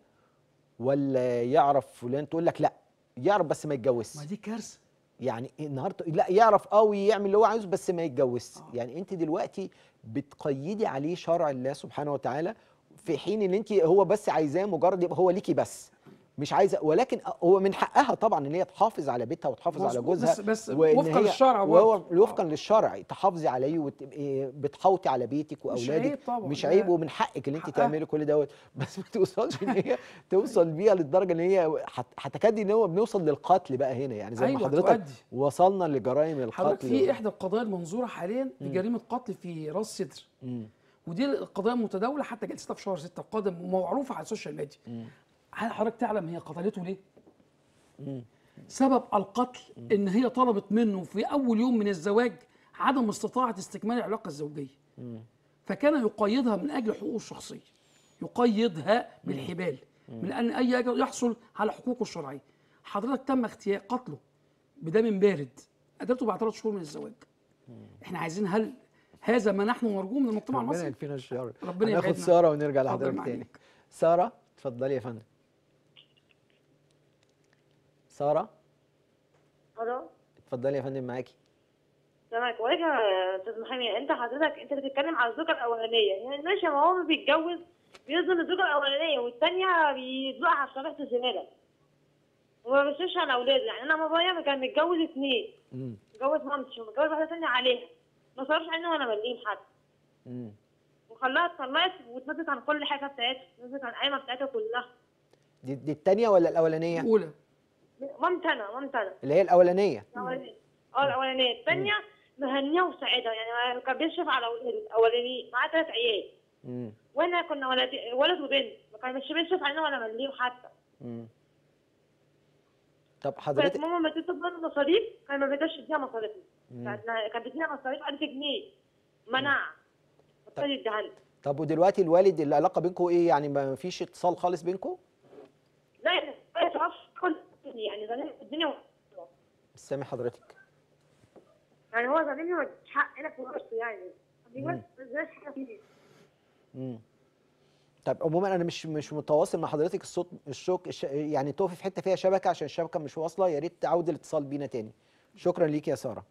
ولا يعرف فلان تقول لك لا يعرف بس ما يتجوزش ما دي كارثه يعني النهارده لا يعرف اه ويعمل اللي هو عايزه بس ما يتجوزش آه. يعني انت دلوقتي بتقيدي عليه شرع الله سبحانه وتعالى في حين ان انت هو بس عايزاه مجرد يبقى هو ليكي بس مش عايزه ولكن هو من حقها طبعا ان هي تحافظ على بيتها وتحافظ على مظبوط، جوزها بس بس وإن وفقا هي- للشرع وهو برضه. وفقا للشرع تحافظي عليه وتبقي بتحوطي على بيتك مش واولادك عيب طبعا مش لا. عيب ومن حقك ان انت حقها. تعملي كل دوت بس ما توصلش ان هي توصل بيها للدرجه ان هي هت- هتكادي ان هو بنوصل للقتل بقى هنا يعني زي أيوة، ما حضرتك تؤدي. وصلنا لجرائم حضرتك القتل في احدى القضايا المنظوره حاليا بجريمه قتل في راس سدر مم. ودي القضايا متداوله حتى جلستها في شهر 6 القادم ومعروفه على السوشيال ميديا هل حضرتك تعلم هي قتلته ليه؟ سبب القتل ان هي طلبت منه في اول يوم من الزواج عدم استطاعه استكمال العلاقه الزوجيه فكان يقيدها من اجل حقوقه الشخصيه يقيدها بالحبال من ان اي اجل يحصل على حقوقه الشرعيه حضرتك تم اغتيال قتله بدم بارد قتلته بعد ثلاث شهور من الزواج احنا عايزين هل هذا ما نحن نرجوه من المجتمع ربنا المصري يكفينا الشر ربنا هناخد يبعدنا. ساره ونرجع اتفضل لحضرتك معاك. تاني ساره اتفضلي يا فندم ساره خلاص اتفضلي يا فندم معاكي تمام كويس يا استاذ محامي انت حضرتك انت بتتكلم على الزوجه الاولانيه يعني ماشي ما هو بيتجوز بيظلم الزوجه الاولانيه والثانيه بيزقها على شريحه الزباله وما بيصرفش على اولاده يعني انا بابايا كان متجوز اثنين امم متجوز مامتي ومتجوز واحده ثانيه عليها ما صرفش عنه ولا مليم حتى امم وخلاها اتطلقت واتنزلت عن كل حاجه بتاعتها اتنزلت عن القايمه بتاعتها كلها دي, دي التانية ولا الأولانية؟ الاولى مامتي انا مامتي انا اللي هي الأولانية الأولانية. اه الاولانيه الثانيه مهنيه وسعيده يعني كان بيشرف على الاولانيين معاه ثلاث عيال امم وانا كنا ولد ولد وبنت ما كانش بيشرف علينا ولا مليم حتى امم طب كانت حضرتك ماما ما تطلب منه مصاريف كان ما بيقدرش يديها مصاريفنا مم. كانت كانت بتديها مصاريف 1000 جنيه منع بطل يديها لنا طب ودلوقتي الوالد العلاقة بينكم إيه؟ يعني ما فيش اتصال خالص بينكم؟ لا ما يتعرفش كل يعني ظالم الدنيا مش سامع حضرتك يعني هو ظالمني ما اديش حق انا في ورثه يعني ما اديش حاجه فيه امم طب عموما انا مش مش متواصل مع حضرتك الصوت الشوك الش... يعني تقفي في حته فيها شبكه عشان الشبكه مش واصله يا ريت تعود الاتصال بينا تاني شكرا ليك يا ساره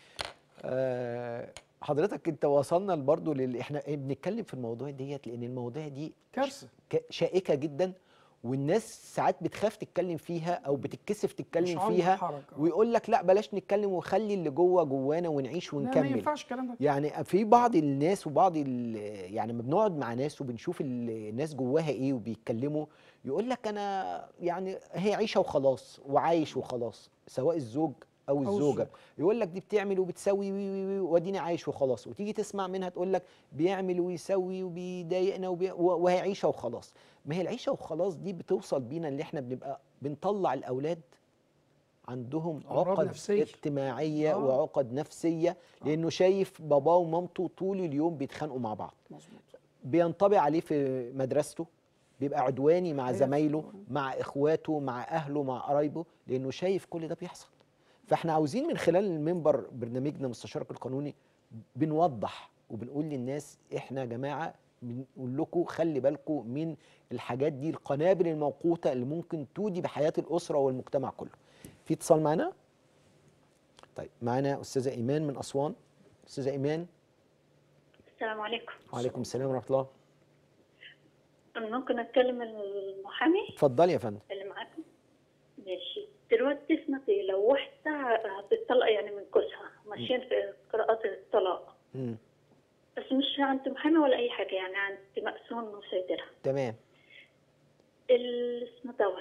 أه حضرتك انت وصلنا برضو لل احنا بنتكلم في الموضوع ديت لان المواضيع دي كارثه ك- شائكه جدا والناس ساعات بتخاف تتكلم فيها او بتتكسف تتكلم شعور فيها بالحرج، آه. ويقول لك لا بلاش نتكلم وخلي اللي جوه جوانا ونعيش لا ما ونكمل ينفعش الكلام ده يعني في بعض الناس وبعض ال- يعني لما بنقعد مع ناس وبنشوف ال- الناس جواها ايه وبيتكلموا يقول لك انا يعني هي عيشه وخلاص وعايش وخلاص سواء الزوج او أو الزوجه الزوج. يقول لك دي بتعمل وبتسوي وي وي وي واديني عايش وخلاص وتيجي تسمع منها تقول لك بيعمل ويسوي وبيضايقنا وبي و- وهي عيشه وخلاص ما هي العيشه وخلاص دي بتوصل بينا اللي احنا بنبقى بنطلع الاولاد عندهم أمراض عقد نفسية. اجتماعيه آه. وعقد نفسيه لانه شايف باباه ومامته طول اليوم بيتخانقوا مع بعض مظبوط بينطبع عليه في مدرسته بيبقى عدواني مع أيوة. زمايله مع اخواته مع اهله مع قرايبه لانه شايف كل ده بيحصل فاحنا عاوزين من خلال المنبر برنامجنا مستشارك القانوني بنوضح وبنقول للناس احنا يا جماعه بنقول لكم خلي بالكم من الحاجات دي القنابل الموقوته اللي ممكن تودي بحياه الاسره والمجتمع كله في اتصال معانا طيب معانا استاذه ايمان من اسوان استاذه ايمان السلام عليكم وعليكم السلام ورحمه الله أنا ممكن أتكلم المحامي اتفضلي يا فندم اللي معاكم ماشي دلوقتي اسمعي لو واحدة هتطلق يعني من جوزها ماشيين في قراءات الطلاق مم. بس مش عند محامي ولا أي حاجة يعني عند مأسون وسيدرة تمام ال- اسمه دوت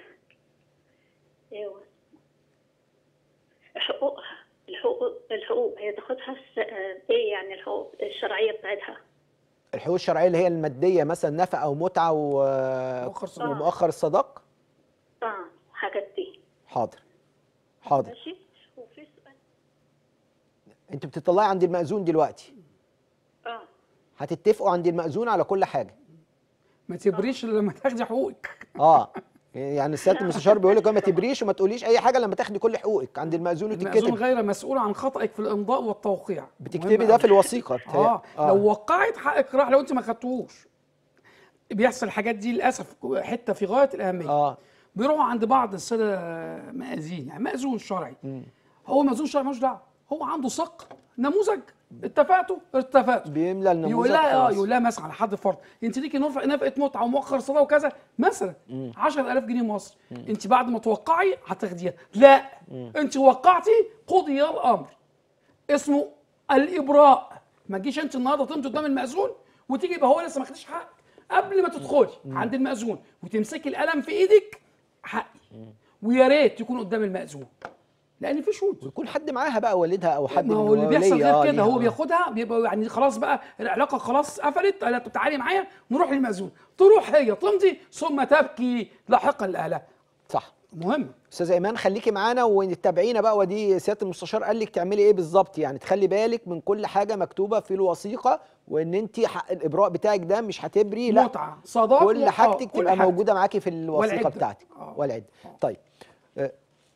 ايوه حقوقها الحقوق الحقوق هي تاخدها س- آه، ايه يعني الحقوق الشرعية بتاعتها الحقوق الشرعيه اللي هي الماديه مثلا نفقه او متعه و... مؤخر صداق. ومؤخر الصداق اه حاجات دي حاضر حاضر ماشي وفي سؤال انت بتطلعي عند المأذون دلوقتي اه هتتفقوا عند المأذون على كل حاجه ما تبريش الا لما تاخدي حقوقك اه يعني السياده المستشار بيقول لك ما تبريش وما تقوليش اي حاجه لما تاخدي كل حقوقك عند المأذون المأذون وتتكتب غير مسؤول عن خطأك في الإمضاء والتوقيع بتكتبي مهم ده أوي. في الوثيقه بتاع اه, آه. لو وقعت حقك راح لو انت ما خدتوش بيحصل الحاجات دي للاسف حته في غايه الاهميه اه بيروحوا عند بعض الساده مأذين يعني مأذون شرعي هو مأذون شرعي ملوش دعوه هو عنده ثق نموذج اتفقتوا اتفقتوا بيملى النموذج يقول لها اه خلاص. يقول لها مثلا على حد فرض انت ليكي نفقه نفقه متعه ومؤخر صلاه وكذا مثلا 10000 جنيه مصري انت بعد ما توقعي هتاخديها لا انت وقعتي قضي الامر اسمه الابراء ما تجيش انت النهارده تمشي قدام المأذون وتيجي يبقى هو لسه ما خدش حقك قبل ما تدخلي عند المأذون وتمسكي القلم في ايدك حقي ويا ريت يكون قدام المأذون لان في شهود ويكون حد معاها بقى والدها او حد ما من هو اللي بيحصل ولي، آه، غير كده ليها، هو آه. بياخدها بيبقى يعني خلاص بقى العلاقه خلاص قفلت قال لها طب تعالي معايا نروح للمأذون تروح هي تمضي ثم تبكي لاحقا لاهلها صح مهم استاذه ايمان خليكي معانا وتابعينا بقى ودي سياده المستشار قال لك تعملي ايه بالظبط يعني تخلي بالك من كل حاجه مكتوبه في الوثيقه وان انت حق الابراء بتاعك ده مش هتبري لا متعه صداقه كل آه، حاجتك كل تبقى حاجتك. موجوده معاكي في الوثيقه والعدة. بتاعتك آه. والعد طيب آه،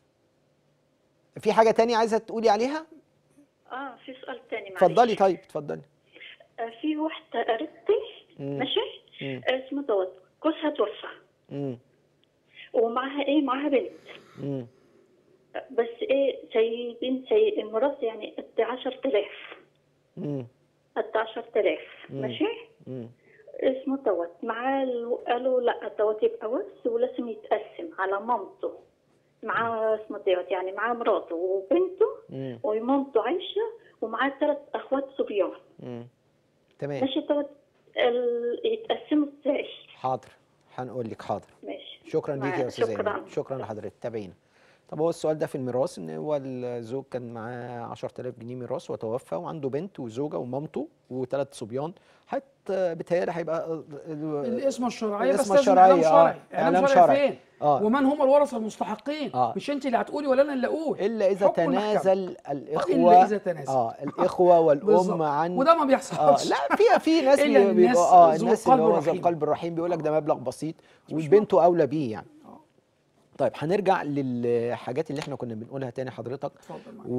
في حاجه تانية عايزه تقولي عليها اه في سؤال تاني معلش اتفضلي طيب اتفضلي آه في واحدة قريبتي مم. ماشي مم. آه اسمه دوت جوزها توفى مم. ومعاها ايه معاها بنت مم. آه، بس ايه سايبين سي الميراث يعني قد 10000 مم. قد 10000 مم. ماشي مم. اسمه دوت معاه ال- قالوا لا دوت يبقى ورث ولازم يتقسم على مامته معاه اسمه دوت يعني معاه مراته وبنته مم. ومامته عايشة ومعاه ثلاث اخوات صبيان مم. تمام ماشي دوت ال- يتقسموا ازاي حاضر هنقول لك حاضر ماشي شكرا ليك مع- يا استاذه شكراً. ايمان شكرا لحضرتك تابعينا طب هو السؤال ده في الميراث ان هو الزوج كان معاه 10000 جنيه ميراث وتوفى وعنده بنت وزوجه ومامته وثلاث صبيان حتى بيتهيألي هيبقى ال- ال- الاسم الشرعيه الاسم بس لازم اعلام الشرعية، شرعي آه. اعلام إعلام شرعي شرعي. فين آه. ومن هم الورثه المستحقين آه. مش انت اللي هتقولي ولا انا اللي اقول الا اذا حكم المحكمة. تنازل الاخوه إلا إذا تنازل. اه الاخوه والام بالظبط. عن وده ما اه بيحصلش لا في في ناس إلا بي- الناس بيبقوا اه ذو الناس القلب اللي هو ذو الرحيم. القلب الرحيم بيقول لك ده مبلغ بسيط وبنته اولى بيه يعني طيب هنرجع للحاجات اللي احنا كنا بنقولها تاني حضرتك اتفضل معاك.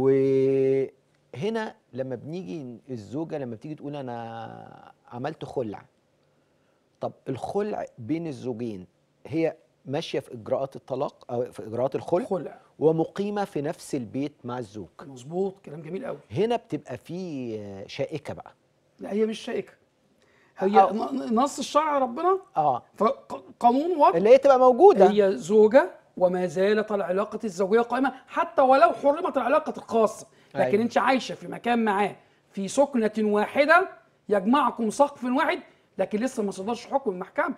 وهنا لما بنيجي الزوجه لما بتيجي تقول انا عملت خلع طب الخلع بين الزوجين هي ماشيه في اجراءات الطلاق او في اجراءات الخلع خلع ومقيمه في نفس البيت مع الزوج مظبوط كلام جميل قوي هنا بتبقى في شائكه بقى لا هي مش شائكه هي آه. ن- نص الشرع ربنا اه فقانون وضع اللي هي تبقى موجوده هي زوجة وما زالت العلاقة الزوجية قائمة حتى ولو حرمت العلاقة الخاصة لكن أيوة. انت عايشة في مكان معاه في سكنة واحدة يجمعكم سقف واحد لكن لسه ما صدرش حكم المحكمة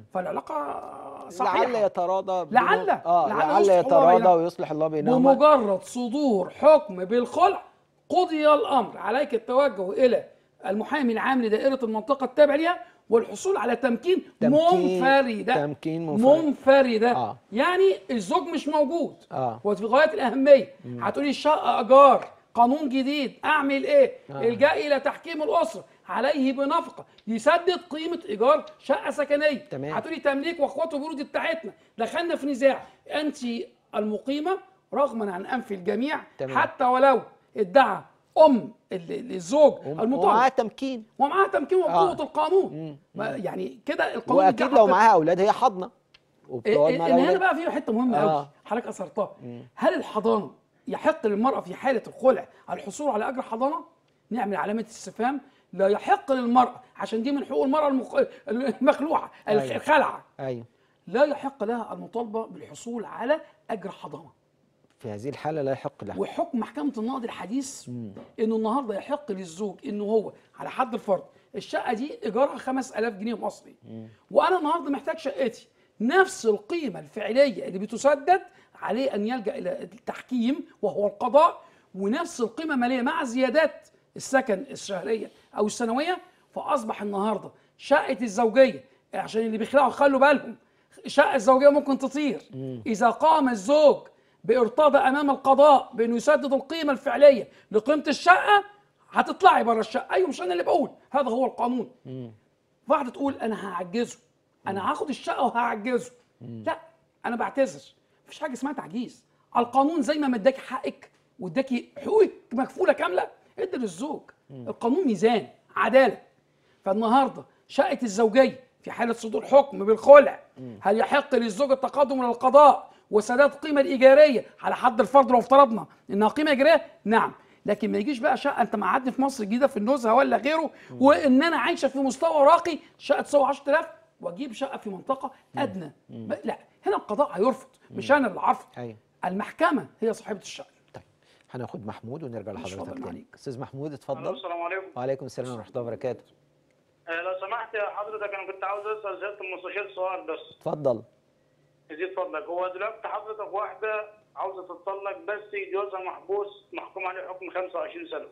فالعلاقة صحيحة لعل يتراضى بينهم- لعل- اه لعل لعل يصلح الله يتراضى بينهم. ويصلح الله بينهما بمجرد صدور حكم بالخلع قضي الامر عليك التوجه الى المحامي العام لدائره المنطقه التابع لها والحصول على تمكين, تمكين- منفرده تمكين منفرد. منفرده آه. يعني الزوج مش موجود آه. هو في غايه الاهميه هتقولي الشقه ايجار قانون جديد اعمل ايه آه. الجا الى تحكيم الاسره عليه بنفقه يسدد قيمه ايجار شقه سكنيه تمام. هتقولي تمليك واخواته برود بتاعتنا دخلنا في نزاع انت المقيمه رغما عن انف الجميع تمام. حتى ولو ادعى ام ال- ال- الزوج ومعاه المطالب تمكين ومعاها تمكين وقوه آه. القانون ما يعني كده القانون واكيد بيدعي لو حضرتك. معاها اولاد هي حاضنه وبتقعد مع ان هنا الاولاد بقى في حته مهمه قوي آه. حضرتك اثرتها هل الحضانه يحق للمراه في حاله الخلع الحصول على اجر حضانه نعمل علامه استفهام لا يحق للمراه عشان دي من حقوق المراه المخ... المخلوعه الخ- أيوة. الخلعه ايوه لا يحق لها المطالبه بالحصول على اجر حضانه في هذه الحاله لا يحق لها وحكم محكمه النقض الحديث انه النهارده يحق للزوج انه هو على حد الفرض الشقه دي ايجارها 5000 جنيه مصري وانا النهارده محتاج شقتي نفس القيمه الفعليه اللي بتسدد عليه ان يلجا الى التحكيم وهو القضاء ونفس القيمه الماليه مع زيادات السكن الشهريه او السنويه فاصبح النهارده شقه الزوجيه عشان اللي بيخلعوا خلوا بالهم الشقه الزوجيه ممكن تطير اذا قام الزوج بارتضاء امام القضاء بانه يسدد القيمه الفعليه لقيمه الشقه هتطلعي بره الشقه ايوه مش انا اللي بقول هذا هو القانون واحده تقول انا هعجزه انا هاخد الشقه وهعجزه لا انا بعتذر مفيش حاجه اسمها تعجيز القانون زي ما مداكي حقك واداكي حقوقك مكفوله كامله ادي للزوج القانون ميزان عداله فالنهارده شقه الزوجيه في حاله صدور حكم بالخلع هل يحق للزوج التقدم الى القضاء وسداد القيمه الايجاريه على حد الفرض لو افترضنا انها قيمه ايجاريه نعم لكن ما يجيش بقى شقه انت معدي في مصر الجديده في النزهه ولا غيره وان انا عايشه في مستوى راقي شقه تساوي 10000 واجيب شقه في منطقه ادنى ب- لا هنا القضاء هيرفض مش انا اللي هرفض ايوه المحكمه هي صاحبه الشأن طيب هناخد محمود ونرجع مش لحضرتك فاضل تاني عليك. استاذ محمود ألو، اتفضل السلام عليكم وعليكم السلام ورحمه الله وبركاته آه، لو سمحت يا حضرتك انا كنت عاوز اسال سياده المستشار سؤال بس اتفضل يزيد فضلك هو دلوقتي حضرتك واحده عاوزه تتطلق بس جوزها محبوس محكوم عليه حكم 25 سنه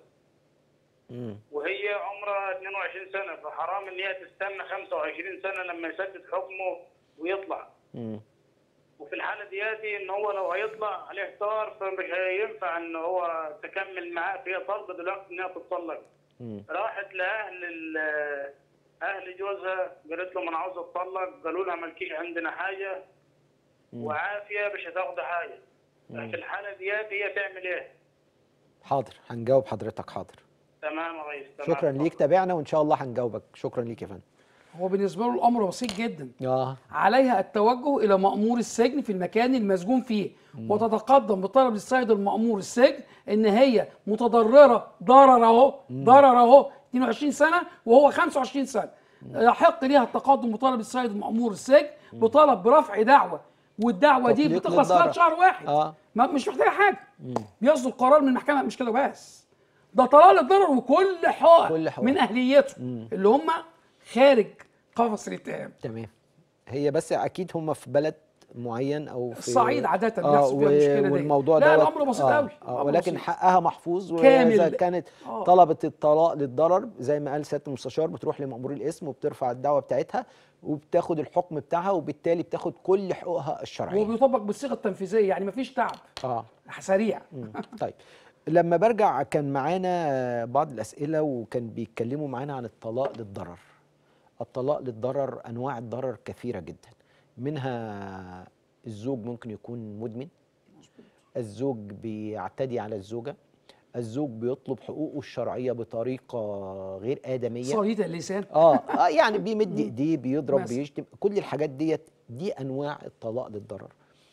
مم. وهي عمرها 22 سنه فحرام ان هي تستنى 25 سنه لما يسدد حكمه ويطلع مم. وفي الحاله دياتي ان هو لو هيطلع عليه طار فمش هينفع ان هو تكمل معاه فهي طالبه دلوقتي انها تتطلق مم. راحت لاهل ال- اهل جوزها قالت لهم انا عاوزه اتطلق قالوا لها مالكيش عندنا حاجه وعافيه مش هتاخد حاجه في الحاله دياتي هي تعمل ايه؟ حاضر هنجاوب حضرتك حاضر تمام يا ريس تمام شكرا ليك تابعنا وان شاء الله هنجاوبك شكرا ليك يا فندم هو بالنسبه له الامر بسيط جدا اه عليها التوجه الى مامور السجن في المكان المسجون فيه وتتقدم بطلب للسيد المامور السجن ان هي متضرره ضرر اهو ضرر اهو 22 سنه وهو 25 سنه يحق ليها التقدم بطلب السيد المامور السجن بطلب برفع دعوه والدعوه دي تطليق بتخلص للضرر. خلال شهر واحد اه ما مش محتاجه حاجه بيصدر قرار من المحكمه مش كده بس ده طلال الضرر وكل حقوق كل حقوق. من اهليته اللي هم خارج قفص الاتهام تمام هي بس اكيد هم في بلد معين او في الصعيد عادة آه بيحصل فيها و- المشكلة دي. والموضوع لا، دوت الأمر بسيط آه أوي، آه الأمر ولكن بسيط. حقها محفوظ وإذا كامل. كانت آه. طلبت الطلاق للضرر زي ما قال سياده المستشار بتروح لمأمور الاسم وبترفع الدعوه بتاعتها وبتاخد الحكم بتاعها وبالتالي بتاخد كل حقوقها الشرعيه وبيطبق بالصيغه التنفيذيه يعني مفيش تعب اه سريع مم. طيب لما برجع كان معانا بعض الأسئلة وكان بيتكلموا معانا عن الطلاق للضرر الطلاق للضرر أنواع الضرر كثيرة جدا منها الزوج ممكن يكون مدمن الزوج بيعتدي على الزوجة الزوج بيطلب حقوقه الشرعية بطريقة غير آدمية صليت اللسان اه اه يعني بيمد ايديه بيضرب مثلا. بيشتم كل الحاجات ديت دي انواع الطلاق للضرر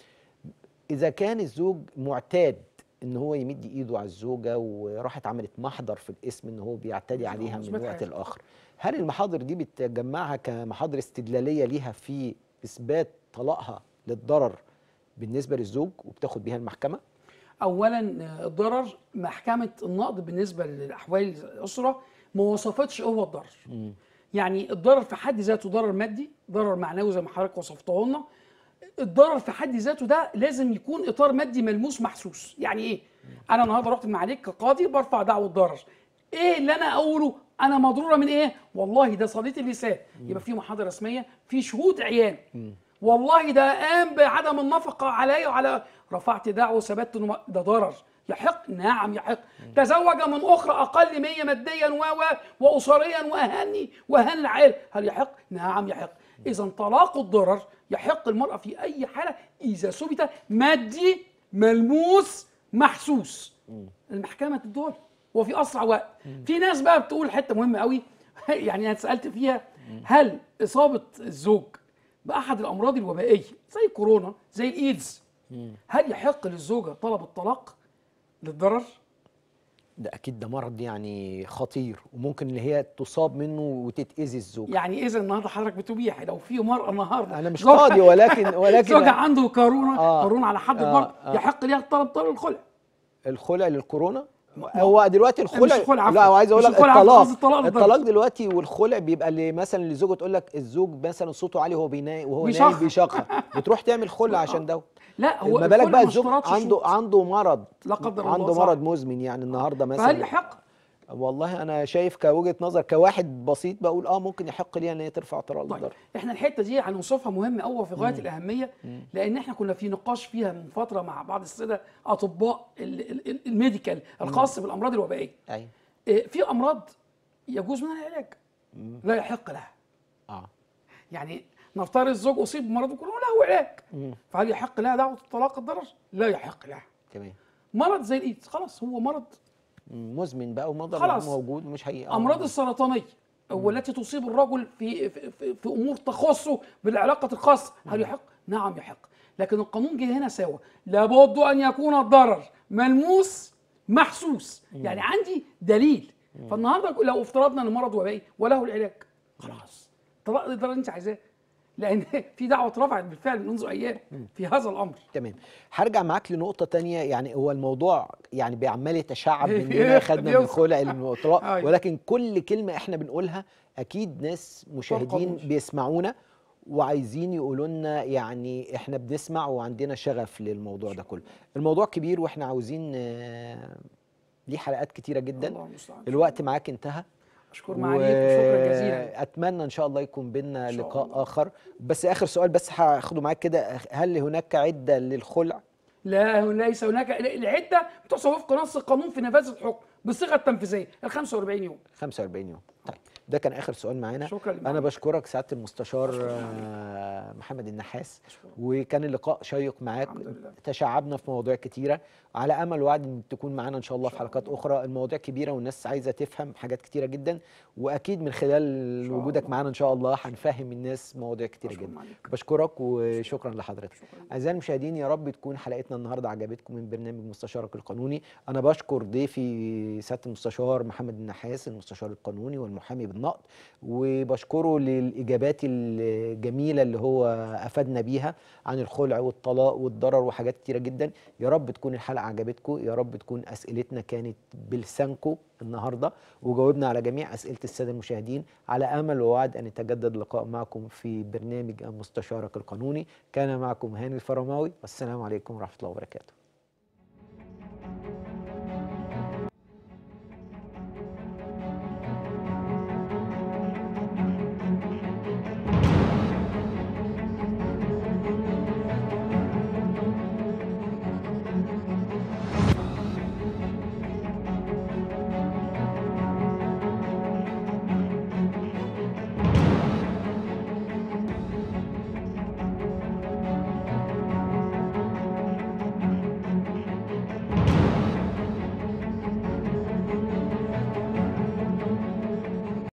اذا كان الزوج معتاد ان هو يمد ايده على الزوجه وراحت عملت محضر في الاسم ان هو بيعتدي عليها من مثبت وقت حاجة. لاخر هل المحاضر دي بتجمعها كمحاضر استدلاليه ليها في اثبات طلاقها للضرر بالنسبه للزوج وبتاخد بيها المحكمه اولا آه، الضرر محكمه النقض بالنسبه لاحوال الاسره ما وصفتش ايه هو الضرر يعني الضرر في حد ذاته ضرر مادي ضرر معنوي زي ما حضرتك وصفته لنا الضرر في حد ذاته ده لازم يكون اطار مادي ملموس محسوس يعني ايه انا النهارده رحت من عليك كقاضي برفع دعوه ضرر ايه اللي انا اقوله انا مضروره من ايه والله ده صليت اللسان يبقى في محاضره رسميه في شهود عيان والله ده قام بعدم النفقه عليا وعلى رفعت دعوه ثبت انه ده ضرر يحق نعم يحق تزوج من اخرى اقل مني ماديا و و واسريا واهني واهن العائله هل يحق نعم يحق اذا طلاق الضرر يحق المراه في اي حاله اذا ثبت مادي ملموس محسوس المحكمه تدول وفي اسرع وقت في ناس بقى بتقول حته مهمه قوي يعني انا سالت فيها هل اصابه الزوج باحد الامراض الوبائيه زي كورونا زي الايدز هل يحق للزوجه طلب الطلاق للضرر ده اكيد ده مرض يعني خطير وممكن ان هي تصاب منه وتتاذي الزوج يعني اذا النهارده حضرتك بتبيح لو في مرأة النهارده انا مش زوجها- قاضي ولكن ولكن زوجها عنده كورونا آه. كورونا على حد آه. الضرب آه. يحق ليها طلب طلب الخلع الخلع للكورونا هو دلوقتي الخلع مش الخلع، عفواً. لا عايز اقول مش لك الخلع، عفواً، الطلاق قصدي الطلاق للضرب. الطلاق دلوقتي والخلع بيبقى اللي مثلا للزوجه تقول لك الزوج مثلا صوته عالي وهو بينام وهو بيشخر. نايم بيشخر بتروح تعمل خلع عشان ده لا هو ما بالك الخلع بقى ما الزوج اشترطش عنده شروط. عنده مرض لا قدر الله عنده صح. مرض مزمن يعني النهارده فهل مثلا يحق والله انا شايف كوجهه نظر كواحد بسيط بقول اه ممكن يحق ليها ان هي ترفع طلاق طيب للضرر احنا الحته دي هنوصفها مهمه قوي في غايه الاهميه لان احنا كنا في نقاش فيها من فتره مع بعض الساده اطباء ال- ال- ال- الميديكال الخاص بالامراض الوبائيه ايوه إيه، في امراض يجوز منها العلاج لا يحق لها اه يعني نفترض الزوج اصيب بمرض كورونا له علاج فهل يحق لها دعوه الطلاق الضرر؟ لا يحق لها تمام مرض زي الايدز خلاص هو مرض مزمن بقى ومرض خلاص. موجود مش هي امراض السرطانيه والتي تصيب الرجل في في, في, في امور تخصه بالعلاقه الخاصه هل يحق؟ نعم يحق لكن القانون جه هنا سوا لابد ان يكون الضرر ملموس محسوس يعني عندي دليل فالنهارده لو افترضنا ان المرض وبائي وله العلاج خلاص طلاق الضرر اللي انت عايزاه لان في دعوه اترفعت بالفعل منذ ايام في هذا الامر تمام هرجع معاك لنقطة تانية يعني هو الموضوع يعني بيعمل يتشعب مننا بيوسع- خدنا من بيوسع. الخلع للطلاق أيوة. ولكن كل كلمة احنا بنقولها أكيد ناس مشاهدين قانون. بيسمعونا وعايزين يقولوا لنا يعني احنا بنسمع وعندنا شغف للموضوع ده كله الموضوع كبير واحنا عاوزين آه، ليه حلقات كتيرة جدا الله المستعان الوقت معاك انتهى مشكور معاليك وشكرا جزيلا اتمنى ان شاء الله يكون بينا إن شاء لقاء الله. اخر بس اخر سؤال بس هاخده معاك كده هل هناك عده للخلع لا ليس هناك العده بتحصل وفق نص القانون في نفاذ الحكم بالصيغه التنفيذيه ال 45 يوم 45 يوم طيب ده كان اخر سؤال معانا شكرا انا لمعاليك. بشكرك سعاده المستشار آه، محمد النحاس وكان اللقاء شيق معاك الحمد لله. تشعبنا في مواضيع كتيره على امل وعد ان تكون معانا ان شاء الله في حلقات اخرى المواضيع كبيره والناس عايزه تفهم حاجات كتيره جدا واكيد من خلال شاء وجودك الله. معانا ان شاء الله هنفهم الناس مواضيع كتيره شكرا جدا معاليك. بشكرك وشكرا لحضرتك اعزائي المشاهدين يا رب تكون حلقتنا النهارده عجبتكم من برنامج مستشارك القانوني انا بشكر ضيفي سياده المستشار محمد النحاس المستشار القانوني والمحامي بالنقد وبشكره للاجابات الجميله اللي هو افادنا بيها عن الخلع والطلاق والضرر وحاجات كتيره جدا يا رب تكون الحلقه عجبتكم يا رب تكون اسئلتنا كانت بلسانكم النهارده وجاوبنا على جميع اسئله الساده المشاهدين على امل ووعد ان يتجدد اللقاء معكم في برنامج مستشارك القانوني كان معكم هاني الفرماوي والسلام عليكم ورحمه الله وبركاته